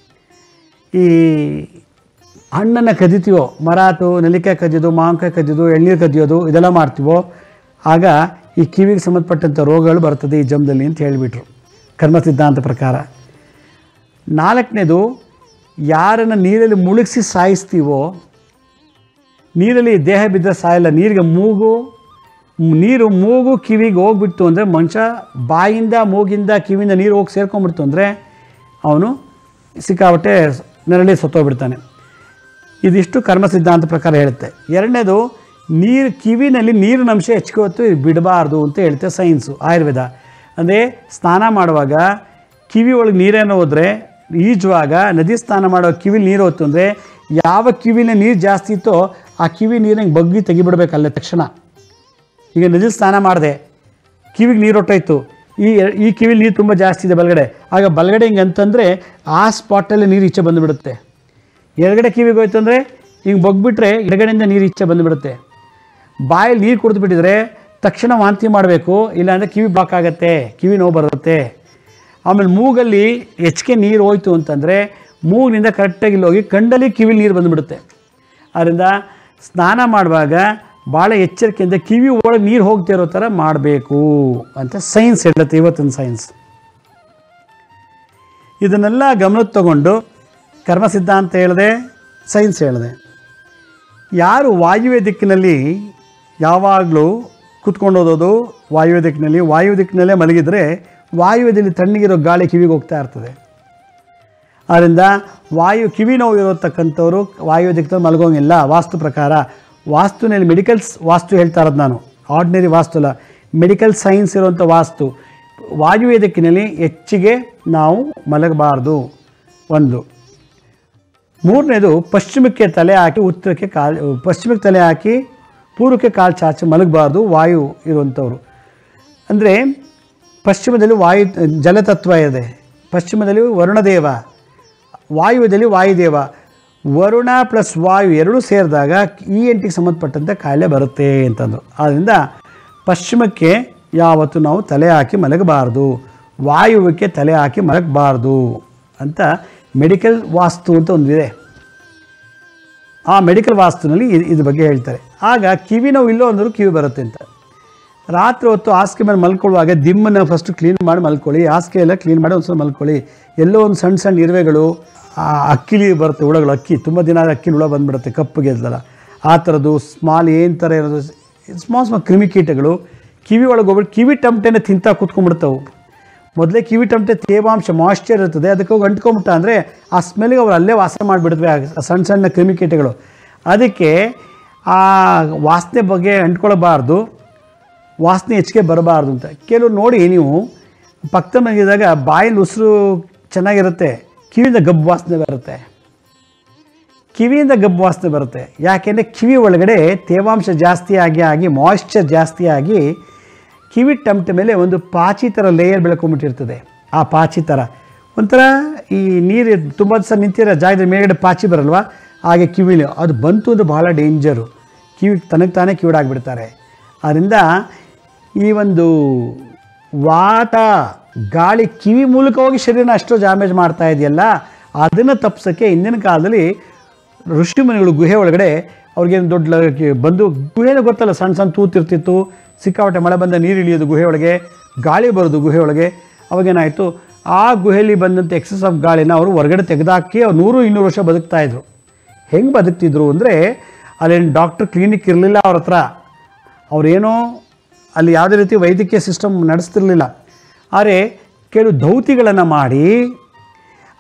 ಈ ಹಣ್ಣನ್ನು ಕದಿತೀವೋ ಮರಾತು ನೆಲ್ಲಿಕಾಯಿ ಕದಿಯೋದು ಮಾವಿನಕಾಯಿ ಕದಿಯೋದು ಎಳ್ನೀರು ಕದಿಯೋದು ಇದೆಲ್ಲ ಮಾಡ್ತೀವೋ ಆಗ ಈ ಕಿವಿಗೆ ಸಂಬಂಧಪಟ್ಟಂಥ ರೋಗಗಳು ಬರ್ತದೆ ಈ ಜನ್ಮದಲ್ಲಿ ಅಂತ ಹೇಳಿಬಿಟ್ರು ಕರ್ಮ ಸಿದ್ಧಾಂತ ಪ್ರಕಾರ ನಾಲ್ಕನೇದು ಯಾರನ್ನು ನೀರಲ್ಲಿ ಮುಳುಗಿಸಿ ಸಾಯಿಸ್ತೀವೋ ನೀರಲ್ಲಿ ದೇಹ ಬಿದ್ದರೆ ಸಾಯಲ್ಲ ನೀರಿಗೆ ಮೂಗು ಮ್- ನೀರು ಮೂಗು ಕಿವಿಗೆ ಹೋಗ್ಬಿಡ್ತು ಅಂದರೆ ಮನುಷ್ಯ ಬಾಯಿಂದ ಮೂಗಿಂದ ಕಿವಿಯಿಂದ ನೀರು ಹೋಗಿ ಸೇರ್ಕೊಂಡ್ಬಿಡ್ತು ಅಂದರೆ ಅವನು ಸಿಕ್ಕಾಬಟ್ಟೆ ನೆರಳಿ ಸತ್ತೋಗ್ಬಿಡ್ತಾನೆ ಇದಿಷ್ಟು ಕರ್ಮ ಸಿದ್ಧಾಂತ ಪ್ರಕಾರ ಹೇಳುತ್ತೆ ಎರಡನೇದು ನೀರು ಕಿವಿನಲ್ಲಿ ನೀರಿನ ಅಂಶ ಹೆಚ್ಚಿಗೆ ಹೊತ್ತು ಬಿಡಬಾರ್ದು ಅಂತ ಹೇಳುತ್ತೆ ಸೈನ್ಸು ಆಯುರ್ವೇದ ಅಂದರೆ ಸ್ನಾನ ಮಾಡುವಾಗ ಕಿವಿ ಒಳಗೆ ನೀರೇನೋ ಹೋದರೆ ಈಜುವಾಗ ನದಿ ಸ್ನಾನ ಮಾಡೋ ಕಿವಿ ನೀರು ಹೊತ್ತು ಅಂದರೆ ಯಾವ ಕಿವಿನ ನೀರು ಜಾಸ್ತಿ ಇತ್ತೋ ಆ ಕಿವಿ ನೀರಿಗೆ ಬಗ್ಗಿ ತೆಗಿಬಿಡ್ಬೇಕು ಅಲ್ಲೇ ತಕ್ಷಣ ಈಗ ನದಿ ಸ್ನಾನ ಮಾಡಿದೆ ಕಿವಿಗೆ ನೀರು ಹೊಟ್ಟೋಯ್ತು ಈ ಈ ಕಿವಿಲಿ ನೀರು ತುಂಬ ಜಾಸ್ತಿ ಇದೆ ಬಲಗಡೆ ಆಗ ಬಲಗಡೆ ಹಿಂಗೆ ಅಂತಂದರೆ ಆ ಸ್ಪಾಟಲ್ಲಿ ನೀರು ಈಚೆ ಬಂದುಬಿಡುತ್ತೆ ಎಡಗಡೆ ಕಿವಿಗೆ ಹೋಯ್ತು ಅಂದರೆ ಹಿಂಗೆ ಬಗ್ಬಿಟ್ರೆ ಎಡಗಡೆಯಿಂದ ನೀರು ಈಚೆ ಬಂದುಬಿಡುತ್ತೆ ಬಾಯಲ್ಲಿ ನೀರು ಕುಡಿದು ಬಿಟ್ಟಿದ್ರೆ ತಕ್ಷಣ ವಾಂತಿ ಮಾಡಬೇಕು ಇಲ್ಲಾಂದರೆ ಕಿವಿ ಬ್ಲಾಕ್ ಆಗುತ್ತೆ ಕಿವಿ ನೋವು ಬರುತ್ತೆ ಆಮೇಲೆ ಮೂಗಲ್ಲಿ ಹೆಚ್ಚಿಗೆ ನೀರು ಹೋಯ್ತು ಅಂತಂದರೆ ಮೂಗಿನಿಂದ ಕರೆಕ್ಟಾಗಿ ಇಲ್ಲಿ ಹೋಗಿ ಕಂಡಲ್ಲಿ ಕಿವಿಲಿ ನೀರು ಬಂದುಬಿಡುತ್ತೆ ಆದ್ದರಿಂದ ಸ್ನಾನ ಮಾಡುವಾಗ ಭಾಳ ಎಚ್ಚರಿಕೆಯಿಂದ ಕಿವಿ ಒಳಗೆ ನೀರು ಹೋಗ್ತಾ ಇರೋ ಥರ ಮಾಡಬೇಕು ಅಂತ ಸೈನ್ಸ್ ಹೇಳುತ್ತೆ ಇವತ್ತಿನ ಸೈನ್ಸ್ ಇದನ್ನೆಲ್ಲ ಗಮನಕ್ಕೆ ತಗೊಂಡು ಕರ್ಮ ಸಿದ್ಧಾಂತ ಹೇಳಿದೆ ಸೈನ್ಸ್ ಹೇಳಿದೆ ಯಾರು ವಾಯುವ್ಯ ದಿಕ್ಕಿನಲ್ಲಿ ಯಾವಾಗಲೂ ಕುತ್ಕೊಂಡು ಓದೋದು ವಾಯುವ್ಯ ದಿಕ್ಕಿನಲ್ಲಿ ವಾಯುವ್ಯ ದಿಕ್ಕಿನಲ್ಲೇ ಮಲಗಿದರೆ ವಾಯುವ್ಯದಲ್ಲಿ ತಣ್ಣಗಿರೋ ಗಾಳಿ ಕಿವಿಗೆ ಹೋಗ್ತಾ ಇರ್ತದೆ ಆದ್ದರಿಂದ ವಾಯು ಕಿವಿ ನೋವು ಇರತಕ್ಕಂಥವ್ರು ವಾಯು ದಿಕ್ಕದಲ್ಲಿ ಮಲಗೋಂಗಿಲ್ಲ ವಾಸ್ತು ಪ್ರಕಾರ ವಾಸ್ತುನಲ್ಲಿ ಮೆಡಿಕಲ್ಸ್ ವಾಸ್ತು ಹೇಳ್ತಾ ಇರೋದು ನಾನು ಆರ್ಡಿನರಿ ವಾಸ್ತು ಅಲ್ಲ ಮೆಡಿಕಲ್ ಸೈನ್ಸ್ ಇರುವಂಥ ವಾಸ್ತು ವಾಯುವ್ಯ ದಿಕ್ಕಿನಲ್ಲಿ ಹೆಚ್ಚಿಗೆ ನಾವು ಮಲಗಬಾರ್ದು ಒಂದು ಮೂರನೇದು ಪಶ್ಚಿಮಕ್ಕೆ ತಲೆ ಹಾಕಿ ಉತ್ತರಕ್ಕೆ ಕಾಲು ಪಶ್ಚಿಮಕ್ಕೆ ತಲೆ ಹಾಕಿ ಪೂರ್ವಕ್ಕೆ ಕಾಲು ಚಾಚಿ ಮಲಗಬಾರ್ದು ವಾಯು ಇರುವಂಥವ್ರು ಅಂದರೆ ಪಶ್ಚಿಮದಲ್ಲಿ ವಾಯು ಜಲತತ್ವ ಇದೆ ಪಶ್ಚಿಮದಲ್ಲಿ ವರುಣದೇವ ವಾಯುವ್ಯದಲ್ಲಿ ವಾಯುದೇವ ವರುಣ ಪ್ಲಸ್ ವಾಯು ಎರಡೂ ಸೇರಿದಾಗ ಇ ಎನ್ ಟಿಗೆ ಸಂಬಂಧಪಟ್ಟಂತೆ ಕಾಯಿಲೆ ಬರುತ್ತೆ ಅಂತಂದರು ಆದ್ದರಿಂದ ಪಶ್ಚಿಮಕ್ಕೆ ಯಾವತ್ತು ನಾವು ತಲೆ ಹಾಕಿ ಮಲಗಬಾರ್ದು ವಾಯುವ್ಯಕ್ಕೆ ತಲೆ ಹಾಕಿ ಮಲಗಬಾರ್ದು ಅಂತ ಮೆಡಿಕಲ್ ವಾಸ್ತು ಅಂತ ಒಂದಿದೆ ಆ ಮೆಡಿಕಲ್ ವಾಸ್ತುನಲ್ಲಿ ಇದ್- ಇದ್ರ ಬಗ್ಗೆ ಹೇಳ್ತಾರೆ ಆಗ ಕಿವಿ ನೋವು ಇಲ್ಲೋ ಅಂದರೂ ಕಿವಿ ಬರುತ್ತೆ ಅಂತ ರಾತ್ರಿ ಹೊತ್ತು ಹಾಸಿಗೆ ಮೇಲೆ ಮಲ್ಕೊಳ್ಳುವಾಗ ದಿಮ್ಮನ್ನು ಫಸ್ಟ್ ಕ್ಲೀನ್ ಮಾಡಿ ಮಲ್ಕೊಳ್ಳಿ ಹಾಸಿಗೆ ಎಲ್ಲ ಕ್ಲೀನ್ ಮಾಡಿ ಒಂದ್ಸಲ ಮಲ್ಕೊಳ್ಳಿ ಎಲ್ಲೋ ಒಂದು ಸಣ್ಣ ಸಣ್ಣ ಇರುವೆಗಳು ಆ ಅಕ್ಕಿಲಿ ಬರುತ್ತೆ ಹುಳಗಳು ಅಕ್ಕಿ ತುಂಬ ದಿನ ಆದ ಅಕ್ಕಿ ಹುಳ ಬಂದ್ಬಿಡುತ್ತೆ ಕಪ್ಪಗೆ ಇದ್ದಲ್ಲ ಆ ಥರದ್ದು ಸ್ಮಾಲ್ ಏನು ಥರ ಇರೋದು ಸ್ಮಾಲ್ ಸ್ಮಾಲ್ ಕ್ರಿಮಿಕೀಟಗಳು ಕಿವಿ ಒಳಗೆ ಹೋಗ್ಬಿಟ್ಟು ಕಿವಿ ಟಮಟೆನ ತಿಂತಾ ಕೂತ್ಕೊಂಡ್ಬಿಡ್ತಾವೆ ಮೊದಲೇ ಕಿವಿ ಟಮಟೆ ತೇವಾಂಶ ಮಾಯ್ಶ್ಚರ್ ಇರ್ತದೆ ಅದಕ್ಕೆ ಹೋಗಿ ಅಂಟ್ಕೊಂಬಿಟ್ಟ ಅಂದರೆ ಆ ಸ್ಮೆಲ್ಗೆ ಅವ್ರು ಅಲ್ಲೇ ವಾಸ ಮಾಡಿಬಿಡ್ತವೆ ಆ ಸಣ್ಣ ಸಣ್ಣ ಕ್ರಿಮಿಕೀಟಗಳು ಅದಕ್ಕೆ ಆ ವಾಸನೆ ಬಗ್ಗೆ ಅಂಟ್ಕೊಳ್ಬಾರ್ದು ವಾಸನೆ ಹೆಚ್ಚಿಗೆ ಬರಬಾರ್ದು ಅಂತ ಕೆಲವು ನೋಡಿ ನೀವು ಪಕ್ಕದ ಮನೆಗಿದ್ದಾಗ ಬಾಯಲ್ಲಿ ಉಸಿರು ಚೆನ್ನಾಗಿರುತ್ತೆ ಕಿವಿಯಿಂದ ಗಬ್ಬು ವಾಸನೆ ಬರುತ್ತೆ ಕಿವಿಯಿಂದ ಗಬ್ಬು ವಾಸನೆ ಬರುತ್ತೆ ಯಾಕೆಂದರೆ ಕಿವಿ ಒಳಗಡೆ ತೇವಾಂಶ ಜಾಸ್ತಿ ಆಗಿ ಆಗಿ ಮಾಯ್ಶ್ಚರ್ ಜಾಸ್ತಿ ಆಗಿ ಕಿವಿ ಟಮಟೆ ಮೇಲೆ ಒಂದು ಪಾಚಿ ಥರ ಲೇಯರ್ ಬೆಳ್ಕೊಂಬಿಟ್ಟಿರ್ತದೆ ಆ ಪಾಚಿ ಥರ ಒಂಥರ ಈ ನೀರು ತುಂಬ ದಿವಸ ನಿಂತಿರೋ ಜಾಗದ ಮೇಲ್ಗಡೆ ಪಾಚಿ ಬರಲ್ವಾ ಹಾಗೆ ಕಿವಿಲಿ ಅದು ಬಂತು ಅಂದರೆ ಬಹಳ ಡೇಂಜರು ಕಿವಿ ತನಗೆ ತಾನೇ ಕಿವಿಡಾಗ್ಬಿಡ್ತಾರೆ ಆದ್ದರಿಂದ ಈ ಒಂದು ವಾತ ಗಾಳಿ ಕಿವಿ ಮೂಲಕ ಹೋಗಿ ಶರೀರನ ಅಷ್ಟು ಡ್ಯಾಮೇಜ್ ಮಾಡ್ತಾ ಇದೆಯಲ್ಲ ಅದನ್ನು ತಪ್ಪಿಸೋಕ್ಕೆ ಹಿಂದಿನ ಕಾಲದಲ್ಲಿ ಋಷಿಮುನಿಗಳು ಗುಹೆ ಒಳಗಡೆ ಅವ್ರಿಗೇನು ದೊಡ್ಡ ಲ- ಬಂದು ಗುಹೆನೇ ಗೊತ್ತಲ್ಲ ಸಣ್ಣ ಸಣ್ಣ ತೂತಿರ್ತಿತ್ತು ಸಿಕ್ಕಾಪಟ್ಟೆ ಮಳೆ ಬಂದ ನೀರು ಇಳಿಯೋದು ಗುಹೆ ಒಳಗೆ ಗಾಳಿ ಬರೋದು ಗುಹೆ ಒಳಗೆ ಅವಾಗೇನಾಯಿತು ಆ ಗುಹೆಯಲ್ಲಿ ಬಂದಂಥ ಎಕ್ಸಸ್ ಆಫ್ ಗಾಳಿನ ಅವರು ಹೊರಗಡೆ ತೆಗೆದಾಕಿ ಅವ್ರು ನೂರು ಇನ್ನೂರು ವರ್ಷ ಬದುಕ್ತಾ ಇದ್ರು ಹೆಂಗೆ ಬದುಕ್ತಿದ್ರು ಅಂದರೆ ಅಲ್ಲೇನು ಡಾಕ್ಟ್ರ್ ಕ್ಲಿನಿಕ್ ಇರಲಿಲ್ಲ ಅವ್ರ ಹತ್ರ ಅವರೇನೋ ಅಲ್ಲಿ ಯಾವುದೇ ರೀತಿ ವೈದ್ಯಕೀಯ ಸಿಸ್ಟಮ್ ನಡೆಸ್ತಿರ್ಲಿಲ್ಲ ಆದರೆ ಕೆಲವು ದೌತಿಗಳನ್ನು ಮಾಡಿ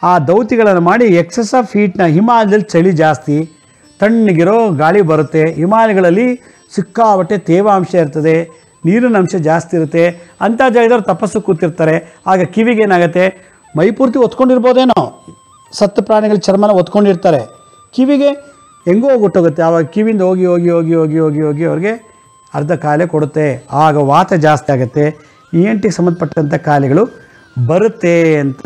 ಆ ದೌತಿಗಳನ್ನು ಮಾಡಿ ಎಕ್ಸಸ್ ಆಫ್ ಹೀಟ್ನ ಹಿಮಾಲಯದಲ್ಲಿ ಚಳಿ ಜಾಸ್ತಿ ತಣ್ಣಗಿರೋ ಗಾಳಿ ಬರುತ್ತೆ ಹಿಮಾಲಯಗಳಲ್ಲಿ ಸಿಕ್ಕಾಬಟ್ಟೆ ತೇವಾಂಶ ಇರ್ತದೆ ನೀರಿನ ಅಂಶ ಜಾಸ್ತಿ ಇರುತ್ತೆ ಅಂಥ ಜಾಗದವ್ರು ತಪಸ್ಸು ಕೂತಿರ್ತಾರೆ ಆಗ ಕಿವಿಗೆ ಏನಾಗುತ್ತೆ ಮೈಪೂರ್ತಿ ಒತ್ಕೊಂಡಿರ್ಬೋದೇನೋ ಸತ್ತ ಪ್ರಾಣಿಗಳ ಚರ್ಮನ ಒತ್ಕೊಂಡಿರ್ತಾರೆ ಕಿವಿಗೆ ಹೆಂಗೋ ಹೋಗ್ಬಿಟ್ಟೋಗುತ್ತೆ ಆವಾಗ ಕಿವಿಯಿಂದ ಹೋಗಿ ಹೋಗಿ ಹೋಗಿ ಹೋಗಿ ಹೋಗಿ ಹೋಗಿ ಅವ್ರಿಗೆ ಅರ್ಧ ಕಾಯಿಲೆ ಕೊಡುತ್ತೆ ಆಗ ವಾತ ಜಾಸ್ತಿ ಆಗುತ್ತೆ ಇ ಎನ್ ಟಿಗೆ ಸಂಬಂಧಪಟ್ಟಂಥ ಕಾಯಿಲೆಗಳು ಬರುತ್ತೆ ಅಂತ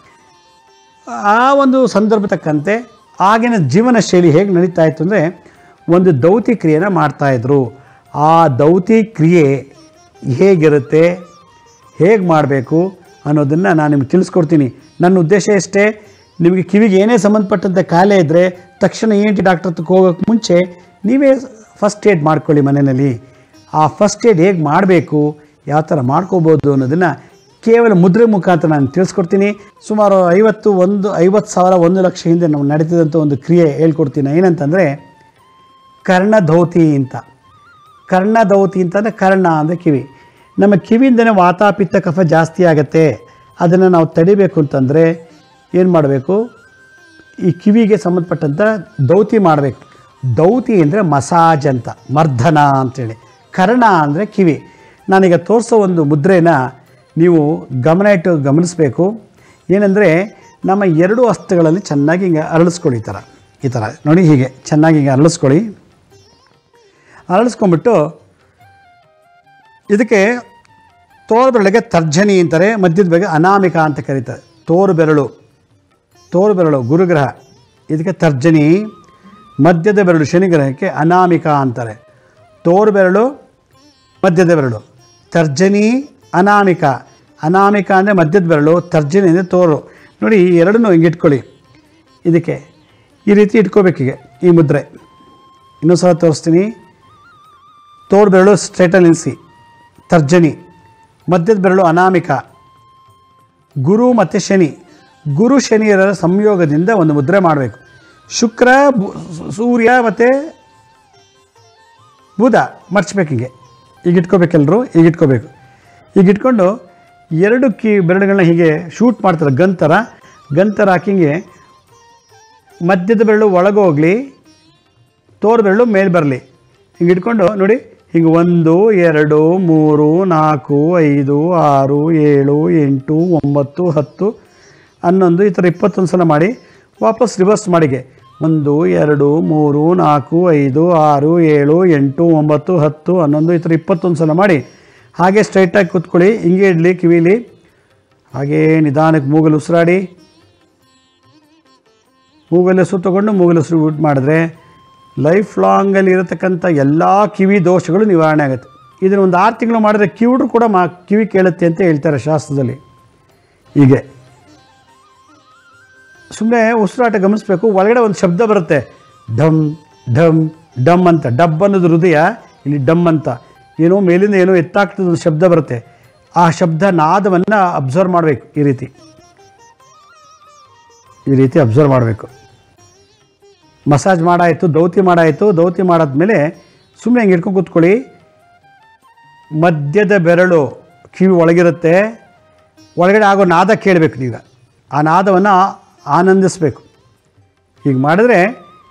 ಆ ಒಂದು ಸಂದರ್ಭ ತಕ್ಕಂತೆ ಆಗಿನ ಜೀವನ ಶೈಲಿ ಹೇಗೆ ನಡೀತಾ ಇತ್ತು ಅಂದರೆ ಒಂದು ದೌತಿ ಕ್ರಿಯೆನ ಮಾಡ್ತಾಯಿದ್ರು ಆ ದೌತಿ ಕ್ರಿಯೆ ಹೇಗಿರುತ್ತೆ ಹೇಗೆ ಮಾಡಬೇಕು ಅನ್ನೋದನ್ನು ನಾನು ನಿಮ್ಗೆ ತಿಳಿಸ್ಕೊಡ್ತೀನಿ ನನ್ನ ಉದ್ದೇಶ ಎಷ್ಟೇ ನಿಮಗೆ ಕಿವಿಗೆ ಏನೇ ಸಂಬಂಧಪಟ್ಟಂಥ ಕಾಯಿಲೆ ಇದ್ದರೆ ತಕ್ಷಣ ಇ ಎನ್ ಟಿ ಡಾಕ್ಟರ್ ಹತ್ರಕ್ಕೆ ಹೋಗೋಕ್ಕೆ ಮುಂಚೆ ನೀವೇ ಫಸ್ಟ್ ಏಡ್ ಮಾಡ್ಕೊಳ್ಳಿ ಮನೆಯಲ್ಲಿ ಆ ಫಸ್ಟ್ ಏಡ್ ಹೇಗೆ ಮಾಡಬೇಕು ಯಾವ ಥರ ಮಾಡ್ಕೋಬೋದು ಅನ್ನೋದನ್ನು ಕೇವಲ ಮುದ್ರೆ ಮುಖಾಂತರ ನಾನು ತಿಳಿಸ್ಕೊಡ್ತೀನಿ ಸುಮಾರು ಐವತ್ತು ಒಂದು ಐವತ್ತು ಸಾವಿರ ಒಂದು ಲಕ್ಷ ಹಿಂದೆ ನಾವು ನಡೀತಿದಂಥ ಒಂದು ಕ್ರಿಯೆ ಹೇಳ್ಕೊಡ್ತೀನಿ ಏನಂತಂದರೆ ಕರ್ಣಧೌತಿ ಅಂತ ಕರ್ಣಧೌತಿ ಅಂತಂದರೆ ಕರ್ಣ ಅಂದರೆ ಕಿವಿ ನಮ್ಮ ಕಿವಿಯಿಂದನೇ ವಾತಾಪಿತ್ತ ಕಫ ಜಾಸ್ತಿ ಆಗುತ್ತೆ ಅದನ್ನು ನಾವು ತಡಿಬೇಕು ಅಂತಂದರೆ ಏನು ಮಾಡಬೇಕು ಈ ಕಿವಿಗೆ ಸಂಬಂಧಪಟ್ಟಂಥ ದೌತಿ ಮಾಡಬೇಕು ದೌತಿ ಅಂದರೆ ಮಸಾಜ್ ಅಂತ ಮರ್ದನ ಅಂತೇಳಿ ಕರ್ಣ ಅಂದರೆ ಕಿವಿ ನಾನೀಗ ತೋರಿಸೋ ಒಂದು ಮುದ್ರೆನ ನೀವು ಗಮನ ಇಟ್ಟು ಗಮನಿಸಬೇಕು ಏನಂದರೆ ನಮ್ಮ ಎರಡು ಹಸ್ತಗಳಲ್ಲಿ ಚೆನ್ನಾಗಿ ಹಿಂಗೆ ಅರಳಿಸ್ಕೊಳ್ಳಿ ಈ ಥರ ಈ ಥರ ನೋಡಿ ಹೀಗೆ ಚೆನ್ನಾಗಿ ಹಿಂಗೆ ಅರಳಿಸ್ಕೊಳ್ಳಿ ಅರಳಿಸ್ಕೊಂಬಿಟ್ಟು ಇದಕ್ಕೆ ತೋರು ಬೆರಳಿಗೆ ತರ್ಜನಿ ಅಂತಾರೆ ಮಧ್ಯದ ಬಗ್ಗೆ ಅನಾಮಿಕ ಅಂತ ಕರೀತಾರೆ ತೋರು ಬೆರಳು ತೋರು ಬೆರಳು ಗುರುಗ್ರಹ ಇದಕ್ಕೆ ತರ್ಜನಿ ಮಧ್ಯದ ಬೆರಳು ಶನಿಗ್ರಹಕ್ಕೆ ಅನಾಮಿಕ ಅಂತಾರೆ ತೋರು ಬೆರಳು ಮಧ್ಯದ ಬೆರಳು ತರ್ಜನಿ ಅನಾಮಿಕ ಅನಾಮಿಕ ಅಂದರೆ ಮಧ್ಯದ ಬೆರಳು ತರ್ಜನಿ ಅಂದರೆ ತೋರು ನೋಡಿ ಈ ಎರಡನ್ನೂ ಹಿಂಗೆ ಇಟ್ಕೊಳ್ಳಿ ಇದಕ್ಕೆ ಈ ರೀತಿ ಇಟ್ಕೋಬೇಕೀಗ ಈ ಮುದ್ರೆ ಇನ್ನೊಂದು ಸಲ ತೋರಿಸ್ತೀನಿ ತೋರು ಬೆರಳು ಸ್ಟ್ರೇಟಲ್ಲಿ ನಿಲ್ಲಿಸಿ ತರ್ಜನಿ ಮಧ್ಯದ ಬೆರಳು ಅನಾಮಿಕ ಗುರು ಮತ್ತು ಶನಿ ಗುರು ಶನಿಯರ ಸಂಯೋಗದಿಂದ ಒಂದು ಮುದ್ರೆ ಮಾಡಬೇಕು ಶುಕ್ರ ಬು- ಸೂರ್ಯ ಮತ್ತು ಬುಧ ಮರ್ಚ್ಬೇಕು ಹೀಗೆ ಈಗ ಇಟ್ಕೋಬೇಕೆಲ್ಲರೂ ಈಗ ಇಟ್ಕೋಬೇಕು ಈಗ ಇಟ್ಕೊಂಡು ಎರಡು ಕಿ ಬೆರಳುಗಳನ್ನ ಹೀಗೆ ಶೂಟ್ ಮಾಡ್ತಾರೆ ಗನ್ ಥರ ಗನ್ ಥರ ಹಾಕಿಂಗೆ ಮಧ್ಯದ ಬೆರಳು ಒಳಗೋಗ್ಲಿ ತೋರು ಬೆರಳು ಮೇಲೆ ಬರಲಿ ಹಿಂಗೆ ಇಟ್ಕೊಂಡು ನೋಡಿ ಹಿಂಗೆ ಒಂದು ಎರಡು ಮೂರು ನಾಲ್ಕು ಐದು ಆರು ಏಳು ಎಂಟು ಒಂಬತ್ತು ಹತ್ತು ಹನ್ನೊಂದು ಈ ಥರ ಇಪ್ಪತ್ತೊಂದು ಸಲ ಮಾಡಿ ವಾಪಸ್ ರಿವರ್ಸ್ ಮಾಡಿಗೆ ಒಂದು ಎರಡು ಮೂರು ನಾಲ್ಕು ಐದು ಆರು ಏಳು ಎಂಟು ಒಂಬತ್ತು ಹತ್ತು ಹನ್ನೊಂದು ಈ ಥರ ಇಪ್ಪತ್ತೊಂದು ಸಲ ಮಾಡಿ ಹಾಗೆ ಸ್ಟ್ರೈಟಾಗಿ ಕೂತ್ಕೊಳ್ಳಿ ಹಿಂಗೆ ಇಡಲಿ ಕಿವಿಲಿ ಹಾಗೇ ನಿಧಾನಕ್ಕೆ ಮೂಗಲು ಉಸಿರಾಡಿ ಮೂಗಲ್ಲಿ ಹೆಸರು ತೊಗೊಂಡು ಮೂಗಲ್ಲಿ ಹೆಸರು ಊಟ ಮಾಡಿದ್ರೆ ಲೈಫ್ ಲಾಂಗಲ್ಲಿ ಇರತಕ್ಕಂಥ ಎಲ್ಲ ಕಿವಿ ದೋಷಗಳು ನಿವಾರಣೆ ಆಗುತ್ತೆ ಇದನ್ನು ಒಂದು ಆರು ತಿಂಗಳು ಮಾಡಿದ್ರೆ ಕಿವುಡ್ರು ಕೂಡ ಮಾ ಕಿವಿ ಕೇಳುತ್ತೆ ಅಂತ ಹೇಳ್ತಾರೆ ಶಾಸ್ತ್ರದಲ್ಲಿ ಹೀಗೆ ಸುಮ್ಮನೆ ಉಸಿರಾಟ ಗಮನಿಸಬೇಕು ಒಳಗಡೆ ಒಂದು ಶಬ್ದ ಬರುತ್ತೆ ಢಮ್ ಢಮ್ ಡಮ್ ಅಂತ ಡಬ್ ಅನ್ನೋದು ಹೃದಯ ಇಲ್ಲಿ ಡಮ್ ಅಂತ ಏನೋ ಮೇಲಿಂದ ಏನೋ ಎತ್ತಾಗ್ತದ ಒಂದು ಶಬ್ದ ಬರುತ್ತೆ ಆ ಶಬ್ದ ನಾದವನ್ನು ಅಬ್ಸರ್ವ್ ಮಾಡಬೇಕು ಈ ರೀತಿ ಈ ರೀತಿ ಅಬ್ಸರ್ವ್ ಮಾಡಬೇಕು ಮಸಾಜ್ ಮಾಡಾಯಿತು ದೌತಿ ಮಾಡಾಯಿತು ದೌತಿ ಮಾಡಾದ್ಮೇಲೆ ಸುಮ್ಮನೆ ಹಿಂಗೆ ಹಿಡ್ಕೊಂಡು ಕೂತ್ಕೊಳ್ಳಿ ಮಧ್ಯದ ಬೆರಳು ಕಿವಿ ಒಳಗಿರುತ್ತೆ ಒಳಗಡೆ ಆಗೋ ನಾದ ಕೇಳಬೇಕು ಈಗ ಆ ನಾದವನ್ನು ಆನಂದಿಸಬೇಕು ಹೀಗೆ ಮಾಡಿದ್ರೆ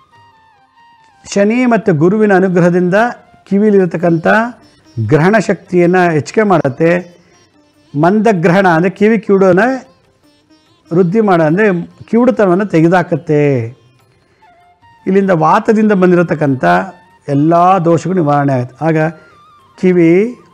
ಶನಿ ಮತ್ತು ಗುರುವಿನ ಅನುಗ್ರಹದಿಂದ ಕಿವಿಲಿರತಕ್ಕಂಥ ಗ್ರಹಣ ಶಕ್ತಿಯನ್ನು ಹೆಚ್ಚಿಗೆ ಮಾಡುತ್ತೆ ಮಂದಗ್ರಹಣ ಅಂದರೆ ಕಿವಿ ಕಿವುಡೋನ ವೃದ್ಧಿ ಮಾಡ ಅಂದರೆ ಕಿವುಡುತನವನ್ನು ತೆಗೆದುಹಾಕತ್ತೆ ಇಲ್ಲಿಂದ ವಾತದಿಂದ ಬಂದಿರತಕ್ಕಂಥ ಎಲ್ಲ ದೋಷಗಳು ನಿವಾರಣೆ ಆಗುತ್ತೆ ಆಗ ಕಿವಿ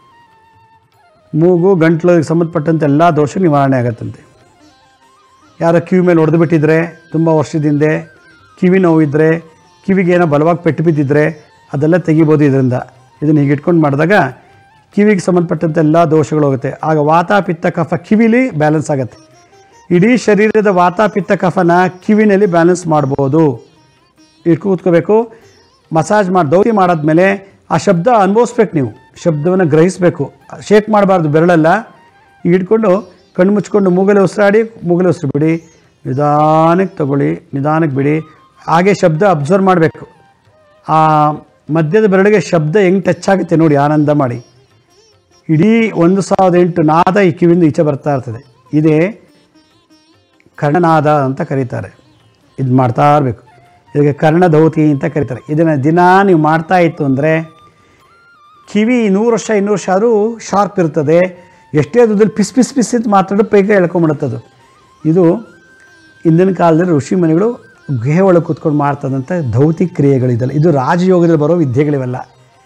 ಮೂಗು ಗಂಟ್ಲಿಗೆ ಸಂಬಂಧಪಟ್ಟಂಥ ಎಲ್ಲ ದೋಷ ನಿವಾರಣೆ ಆಗತ್ತಂತೆ ಯಾರೋ ಕಿವಿ ಮೇಲೆ ಹೊಡೆದು ಬಿಟ್ಟಿದ್ರೆ ತುಂಬ ವರ್ಷದಿಂದ ಕಿವಿ ನೋವಿದ್ದರೆ ಕಿವಿಗೆ ಏನೋ ಬಲವಾಗಿ ಪೆಟ್ಟು ಬಿದ್ದಿದ್ರೆ ಅದೆಲ್ಲ ತೆಗಿಬೋದು ಇದರಿಂದ ಇದನ್ನು ಹೀಗೆ ಇಟ್ಕೊಂಡು ಮಾಡಿದಾಗ ಕಿವಿಗೆ ಸಂಬಂಧಪಟ್ಟಂಥ ಎಲ್ಲ ದೋಷಗಳು ಹೋಗುತ್ತೆ ಆಗ ವಾತ ಪಿತ್ತ ಕಫ ಕಿವಿಲಿ ಬ್ಯಾಲೆನ್ಸ್ ಆಗುತ್ತೆ ಇಡೀ ಶರೀರದ ವಾತ ಪಿತ್ತ ಕಫನ ಕಿವಿನಲ್ಲಿ ಬ್ಯಾಲೆನ್ಸ್ ಮಾಡ್ಬೋದು ಇಟ್ಕೊ ಕೂತ್ಕೋಬೇಕು ಮಸಾಜ್ ಮಾಡಿ ದೌತಿ ಮಾಡಾದ್ಮೇಲೆ ಆ ಶಬ್ದ ಅನುಭವಿಸ್ಬೇಕು ನೀವು ಶಬ್ದವನ್ನು ಗ್ರಹಿಸಬೇಕು ಶೇಕ್ ಮಾಡಬಾರ್ದು ಬೆರಳೆಲ್ಲ ಈಗ ಇಟ್ಕೊಂಡು ಕಣ್ಣು ಮುಚ್ಕೊಂಡು ಮೂಗಲೆ ಉಸಿರಾಡಿ ಮೂಗಲೆ ಉಸಿರು ಬಿಡಿ ನಿಧಾನಕ್ಕೆ ತಗೊಳ್ಳಿ ನಿಧಾನಕ್ಕೆ ಬಿಡಿ ಹಾಗೆ ಶಬ್ದ ಅಬ್ಸರ್ವ್ ಮಾಡಬೇಕು ಆ ಮಧ್ಯದ ಬೆರಳಿಗೆ ಶಬ್ದ ಹೆಂಗೆ ಟಚ್ ಆಗುತ್ತೆ ನೋಡಿ ಆನಂದ ಮಾಡಿ ಇಡೀ ಒಂದು ಸಾವಿರದ ಎಂಟು ನಾದ ಈ ಕಿವಿಯಿಂದ ಈಚೆ ಬರ್ತಾ ಇರ್ತದೆ ಇದೇ ಕರ್ಣನಾದ ಅಂತ ಕರೀತಾರೆ ಇದು ಮಾಡ್ತಾ ಇರಬೇಕು ಇದಕ್ಕೆ ಕರ್ಣಧೌತಿ ಅಂತ ಕರೀತಾರೆ ಇದನ್ನು ದಿನ ನೀವು ಮಾಡ್ತಾ ಇತ್ತು ಅಂದರೆ ಕಿವಿ ನೂರು ವರ್ಷ ಇನ್ನೂರು ವರ್ಷ ಆದರೂ ಶಾರ್ಪ್ ಇರ್ತದೆ ಎಷ್ಟೇ ದುಡ್ಡಲ್ಲಿ ಪಿಸ್ ಪಿಸ್ ಪಿಸ್ ಅಂತ ಮಾತಾಡೋ ಪೈಕ ಎಳ್ಕೊಂಬಿಡುತ್ತದು ಇದು ಇಂದಿನ ಕಾಲದಲ್ಲಿ ಋಷಿ ಮುನಿಗಳು ಗುಹೆ ಒಳಗೆ ಕೂತ್ಕೊಂಡು ಮಾಡ್ತದಂಥ ಧೌತಿ ಕ್ರಿಯೆಗಳಿದಲ್ಲ ಇದು ರಾಜಯೋಗದಲ್ಲಿ ಬರೋ ವಿದ್ಯೆಗಳಿವೆಲ್ಲ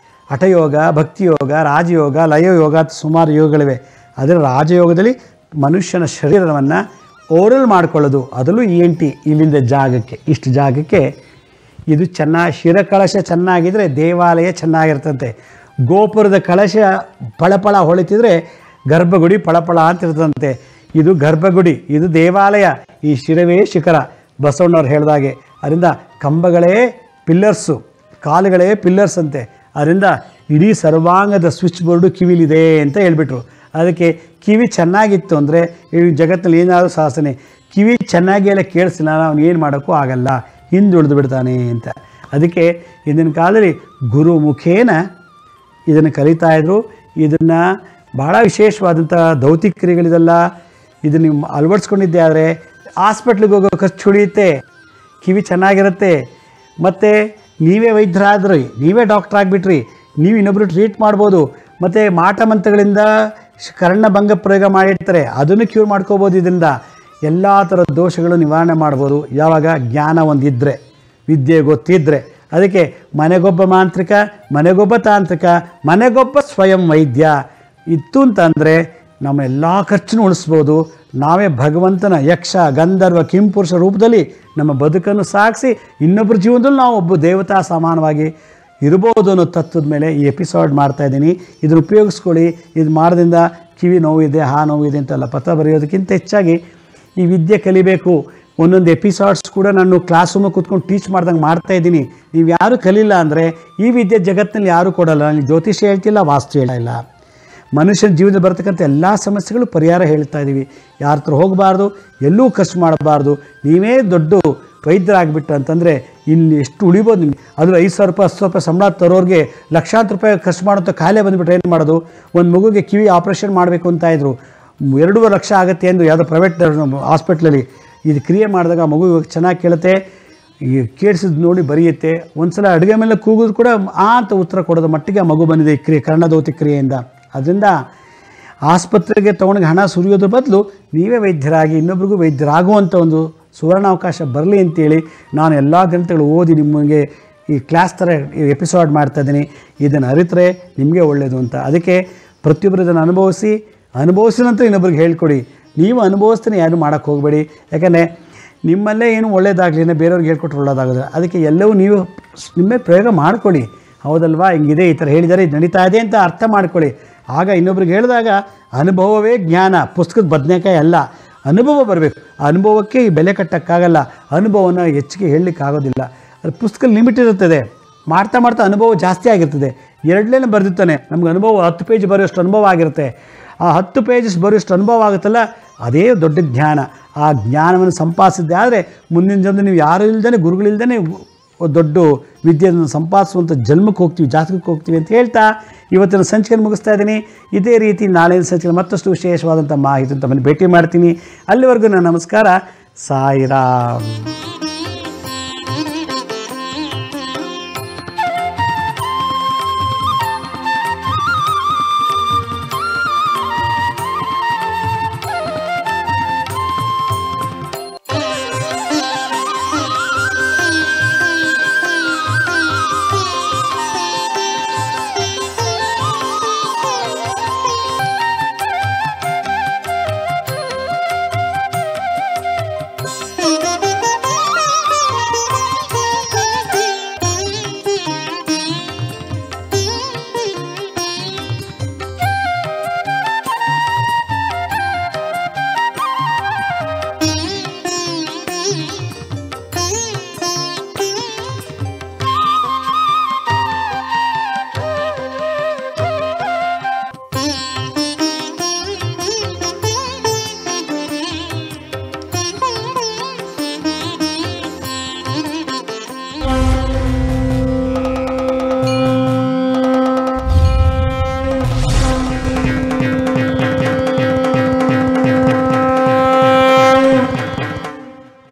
ಹಠಯೋಗ ಭಕ್ತಿಯೋಗ ರಾಜಯೋಗ ಲಯಯೋಗ ಅಂತ ಸುಮಾರು ಯೋಗಗಳಿವೆ ಅದರ ರಾಜಯೋಗದಲ್ಲಿ ಮನುಷ್ಯನ ಶರೀರವನ್ನು ಓರಲ್ ಮಾಡ್ಕೊಳ್ಳೋದು ಅದರಲ್ಲೂ ಇ ಎನ್ ಟಿ ಇಲ್ಲಿಂದ ಜಾಗಕ್ಕೆ ಇಷ್ಟು ಜಾಗಕ್ಕೆ ಇದು ಚೆನ್ನಾಗಿ ಶಿರಕಳಶ ಚೆನ್ನಾಗಿದ್ದರೆ ದೇವಾಲಯ ಚೆನ್ನಾಗಿರ್ತಂತೆ ಗೋಪುರದ ಕಳಶ ಪಳಪಳ ಹೊಳಿತಿದ್ರೆ ಗರ್ಭಗುಡಿ ಪಳಪಳ ಅಂತ ಇರ್ತದಂತೆ ಇದು ಗರ್ಭಗುಡಿ ಇದು ದೇವಾಲಯ ಈ ಶಿರವೇ ಶಿಖರ ಬಸವಣ್ಣವ್ರು ಹೇಳಿದಾಗೆ ಅದರಿಂದ ಕಂಬಗಳೇ ಪಿಲ್ಲರ್ಸು ಕಾಲುಗಳೇ ಪಿಲ್ಲರ್ಸ್ ಅಂತೆ ಅದರಿಂದ ಇಡೀ ಸರ್ವಾಂಗದ ಸ್ವಿಚ್ ಬೋರ್ಡು ಕಿವಿಲಿದೆ ಅಂತ ಹೇಳ್ಬಿಟ್ರು ಅದಕ್ಕೆ ಕಿವಿ ಚೆನ್ನಾಗಿತ್ತು ಅಂದರೆ ಈ ಜಗತ್ತಲ್ಲಿ ಏನಾದರೂ ಸಾಸನೆ ಕಿವಿ ಚೆನ್ನಾಗಿ ಎಲ್ಲ ಕೇಳಿಸಿಲ್ಲ ಅವ್ನು ಏನು ಮಾಡೋಕ್ಕೂ ಆಗಲ್ಲ ಹಿಂದುಳಿದು ಬಿಡ್ತಾನೆ ಅಂತ ಅದಕ್ಕೆ ಇಂದಿನ ಕಾಲದಲ್ಲಿ ಗುರು ಮುಖೇನ ಇದನ್ನು ಕಲಿತಾ ಇದ್ರು ಇದನ್ನು ಭಾಳ ವಿಶೇಷವಾದಂಥ ದೌತಿಕ ಕ್ರಿಯೆಗಳಿದೆಲ್ಲ ಇದನ್ನು ನೀವು ಅಳವಡಿಸ್ಕೊಂಡಿದ್ದೆ ಆದರೆ ಹಾಸ್ಪಿಟ್ಲಿಗೆ ಹೋಗೋ ಖರ್ಚು ಉಳಿಯುತ್ತೆ ಕಿವಿ ಚೆನ್ನಾಗಿರುತ್ತೆ ಮತ್ತು ನೀವೇ ವೈದ್ಯರಾದ್ರಿ ನೀವೇ ಡಾಕ್ಟ್ರ್ ಆಗಿಬಿಟ್ರಿ ನೀವು ಇನ್ನೊಬ್ಬರು ಟ್ರೀಟ್ ಮಾಡ್ಬೋದು ಮತ್ತು ಮಾಟ ಮಂತ್ರಗಳಿಂದ ಶ್- ಕರ್ಣಭಂಗ ಪ್ರಯೋಗ ಮಾಡಿರ್ತಾರೆ ಅದನ್ನು ಕ್ಯೂರ್ ಮಾಡ್ಕೋಬೋದು ಇದರಿಂದ ಎಲ್ಲ ಥರದ ದೋಷಗಳು ನಿವಾರಣೆ ಮಾಡ್ಬೋದು ಯಾವಾಗ ಜ್ಞಾನ ಒಂದಿದ್ದರೆ ವಿದ್ಯೆ ಗೊತ್ತಿದ್ದರೆ ಅದಕ್ಕೆ ಮನೆಗೊಬ್ಬ ಮಾಂತ್ರಿಕ ಮನೆಗೊಬ್ಬ ತಾಂತ್ರಿಕ ಮನೆಗೊಬ್ಬ ಸ್ವಯಂ ವೈದ್ಯ ಇತ್ತು ಅಂತಂದರೆ ನಮ್ಮ ಎಲ್ಲ ಖರ್ಚನ್ನು ಉಳಿಸ್ಬೋದು ನಾವೇ ಭಗವಂತನ ಯಕ್ಷ ಗಂಧರ್ವ ಕಿಂಪುರುಷ ರೂಪದಲ್ಲಿ ನಮ್ಮ ಬದುಕನ್ನು ಸಾಗಿಸಿ ಇನ್ನೊಬ್ಬರ ಜೀವನದಲ್ಲಿ ನಾವು ಒಬ್ಬ ದೇವತಾ ಸಮಾನವಾಗಿ ಇರ್ಬೋದು ಅನ್ನೋ ತತ್ವದ ಮೇಲೆ ಈ ಎಪಿಸೋಡ್ ಮಾಡ್ತಾ ಇದ್ದೀನಿ ಇದನ್ನು ಉಪಯೋಗಿಸ್ಕೊಳ್ಳಿ ಇದು ಮಾಡೋದ್ರಿಂದ ಕಿವಿ ನೋವಿದೆ ಹಾ ನೋವಿದೆ ಅಂತೆಲ್ಲ ಪತ್ರ ಬರೆಯೋದಕ್ಕಿಂತ ಹೆಚ್ಚಾಗಿ ಈ ವಿದ್ಯೆ ಕಲಿಬೇಕು ಒಂದೊಂದು ಎಪಿಸೋಡ್ಸ್ ಕೂಡ ನಾನು ಕ್ಲಾಸ್ ರೂಮಿಗೆ ಕೂತ್ಕೊಂಡು ಟೀಚ್ ಮಾಡ್ದಂಗೆ ಮಾಡ್ತಾ ಇದ್ದೀನಿ ನೀವು ಯಾರು ಕಲಿಲ್ಲ ಅಂದರೆ ಈ ವಿದ್ಯೆ ಜಗತ್ತಿನಲ್ಲಿ ಯಾರೂ ಕೊಡಲ್ಲ ನಾನು ಜ್ಯೋತಿಷ್ಯ ಹೇಳ್ತಿಲ್ಲ ವಾಸ್ತು ಹೇಳಿಲ್ಲ ಮನುಷ್ಯನ ಜೀವನದಲ್ಲಿ ಬರ್ತಕ್ಕಂಥ ಎಲ್ಲ ಸಮಸ್ಯೆಗಳು ಪರಿಹಾರ ಹೇಳ್ತಾ ಇದ್ದೀವಿ ಯಾರ ಹತ್ರ ಹೋಗಬಾರ್ದು ಎಲ್ಲೂ ಖರ್ಚು ಮಾಡಬಾರ್ದು ನೀವೇ ದೊಡ್ಡ ವೈದ್ಯರಾಗ್ಬಿಟ್ರೆ ಅಂತಂದರೆ ಇಲ್ಲಿ ಎಷ್ಟು ಉಳಿಬೋದು ನಿಮ್ಗೆ ಅದ್ರ ಐದು ಸಾವಿರ ರೂಪಾಯಿ ಹತ್ತು ಸಾವಿರ ರೂಪಾಯಿ ಸಂಬಳ ತರೋರಿಗೆ ಲಕ್ಷಾಂತರ ರೂಪಾಯಿ ಖರ್ಚು ಮಾಡೋಂಥ ಕಾಯಿಲೆ ಬಂದುಬಿಟ್ರೆ ಏನು ಮಾಡೋದು ಒಂದು ಮಗುಗೆ ಕಿವಿ ಆಪ್ರೇಷನ್ ಮಾಡಬೇಕು ಅಂತ ಇದ್ರು ಎರಡೂವರೆ ಲಕ್ಷ ಆಗುತ್ತೆ ಎಂದು ಯಾವುದೋ ಪ್ರೈವೇಟ್ ಹಾಸ್ಪಿಟ್ಲಲ್ಲಿ ಇದು ಕ್ರಿಯೆ ಮಾಡಿದಾಗ ಆ ಮಗು ಇವಾಗ ಚೆನ್ನಾಗಿ ಕೇಳುತ್ತೆ ಈ ಕೇಳಿಸಿದ್ ನೋಡಿ ಬರೆಯುತ್ತೆ ಒಂದ್ಸಲ ಅಡುಗೆ ಮೇಲೆ ಕೂಗಿದ್ರು ಕೂಡ ಆ ಅಂತ ಉತ್ತರ ಕೊಡೋದು ಮಟ್ಟಿಗೆ ಆ ಮಗು ಬಂದಿದೆ ಈ ಕ್ರಿಯೆ ಕರ್ಣದೌತಿ ಕ್ರಿಯೆಯಿಂದ ಅದರಿಂದ ಆಸ್ಪತ್ರೆಗೆ ತೊಗೊಂಡು ಹಣ ಸುರಿಯೋದ್ರ ಬದಲು ನೀವೇ ವೈದ್ಯರಾಗಿ ಇನ್ನೊಬ್ರಿಗೂ ವೈದ್ಯರಾಗುವಂಥ ಒಂದು ಸುವರ್ಣಾವಕಾಶ ಬರಲಿ ಅಂತೇಳಿ ನಾನು ಎಲ್ಲ ಗ್ರಂಥಗಳು ಓದಿ ನಿಮಗೆ ಈ ಕ್ಲಾಸ್ ಥರ ಎಪಿಸೋಡ್ ಮಾಡ್ತಾ ಇದ್ದೀನಿ ಇದನ್ನು ಅರಿತರೆ ನಿಮಗೆ ಒಳ್ಳೆಯದು ಅಂತ ಅದಕ್ಕೆ ಪ್ರತಿಯೊಬ್ಬರು ಇದನ್ನು ಅನುಭವಿಸಿ ಅನುಭವಿಸಿ ನಂತರ ಇನ್ನೊಬ್ರಿಗೆ ಹೇಳ್ಕೊಡಿ ನೀವು ಅನುಭವಿಸ್ತಾನೆ ಯಾರು ಮಾಡೋಕ್ಕೆ ಹೋಗಬೇಡಿ ಯಾಕಂದರೆ ನಿಮ್ಮಲ್ಲೇ ಏನು ಒಳ್ಳೇದಾಗಲಿ ಇನ್ನೂ ಬೇರೆಯವ್ರಿಗೆ ಹೇಳ್ಕೊಟ್ರೆ ಒಳ್ಳೇದಾಗೋದಿಲ್ಲ ಅದಕ್ಕೆ ಎಲ್ಲವೂ ನೀವು ಸ್- ನಿಮ್ಮೇ ಪ್ರಯೋಗ ಮಾಡ್ಕೊಳ್ಳಿ ಹೌದಲ್ವಾ ಹಿಂಗಿದೆ ಈ ಥರ ಹೇಳಿದ್ದಾರೆ ಇದು ನಡೀತಾ ಇದೆ ಅಂತ ಅರ್ಥ ಮಾಡ್ಕೊಳ್ಳಿ ಆಗ ಇನ್ನೊಬ್ರಿಗೆ ಹೇಳಿದಾಗ ಅನುಭವವೇ ಜ್ಞಾನ ಪುಸ್ತಕದ ಬದನೆಕಾಯಿ ಅಲ್ಲ ಅನುಭವ ಬರಬೇಕು ಆ ಅನುಭವಕ್ಕೆ ಈ ಬೆಲೆ ಕಟ್ಟೋಕ್ಕಾಗಲ್ಲ ಅನುಭವನ ಹೆಚ್ಚಿಗೆ ಹೇಳಲಿಕ್ಕಾಗೋದಿಲ್ಲ ಅದು ಪುಸ್ತಕ ಲಿಮಿಟ್ ಇರುತ್ತದೆ ಮಾಡ್ತಾ ಮಾಡ್ತಾ ಅನುಭವ ಜಾಸ್ತಿ ಆಗಿರ್ತದೆ ಎರಡನೇ ಬರೆದಿರ್ತಾನೆ ನಮ್ಗೆ ಅನುಭವ ಹತ್ತು ಪೇಜ್ ಬರೆಯೋಷ್ಟು ಅನುಭವ ಆಗಿರುತ್ತೆ ಆ ಹತ್ತು ಪೇಜಸ್ ಬರೆಯೋಷ್ಟು ಅನುಭವ ಆಗುತ್ತಲ್ಲ ಅದೇ ದೊಡ್ಡ ಜ್ಞಾನ ಆ ಜ್ಞಾನವನ್ನು ಸಂಪಾದಿಸಿದ್ದೆ ಆದರೆ ಮುಂದಿನ ಜನ್ಮ ನೀವು ಯಾರು ಇಲ್ದೇ ಗುರುಗಳಿಲ್ದೇ ದೊಡ್ಡ ವಿದ್ಯೆಯನ್ನು ಸಂಪಾದಿಸುವಂಥ ಜನ್ಮಕ್ಕೆ ಹೋಗ್ತೀವಿ ಜಾತಕಕ್ಕೆ ಹೋಗ್ತೀವಿ ಅಂತ ಹೇಳ್ತಾ ಇವತ್ತಿನ ಸಂಚಿಕೆ ಮುಗಿಸ್ತಾ ಇದ್ದೀನಿ ಇದೇ ರೀತಿ ನಾಳಿನ ಸಂಚಿಕೆ ಮತ್ತಷ್ಟು ವಿಶೇಷವಾದಂಥ ಮಾಹಿತಿ ತಮ್ಮನ್ನು ಭೇಟಿ ಮಾಡ್ತೀನಿ ಅಲ್ಲಿವರೆಗೂ ನನ್ನ ನಮಸ್ಕಾರ ಸಾಯಿರಾಮ್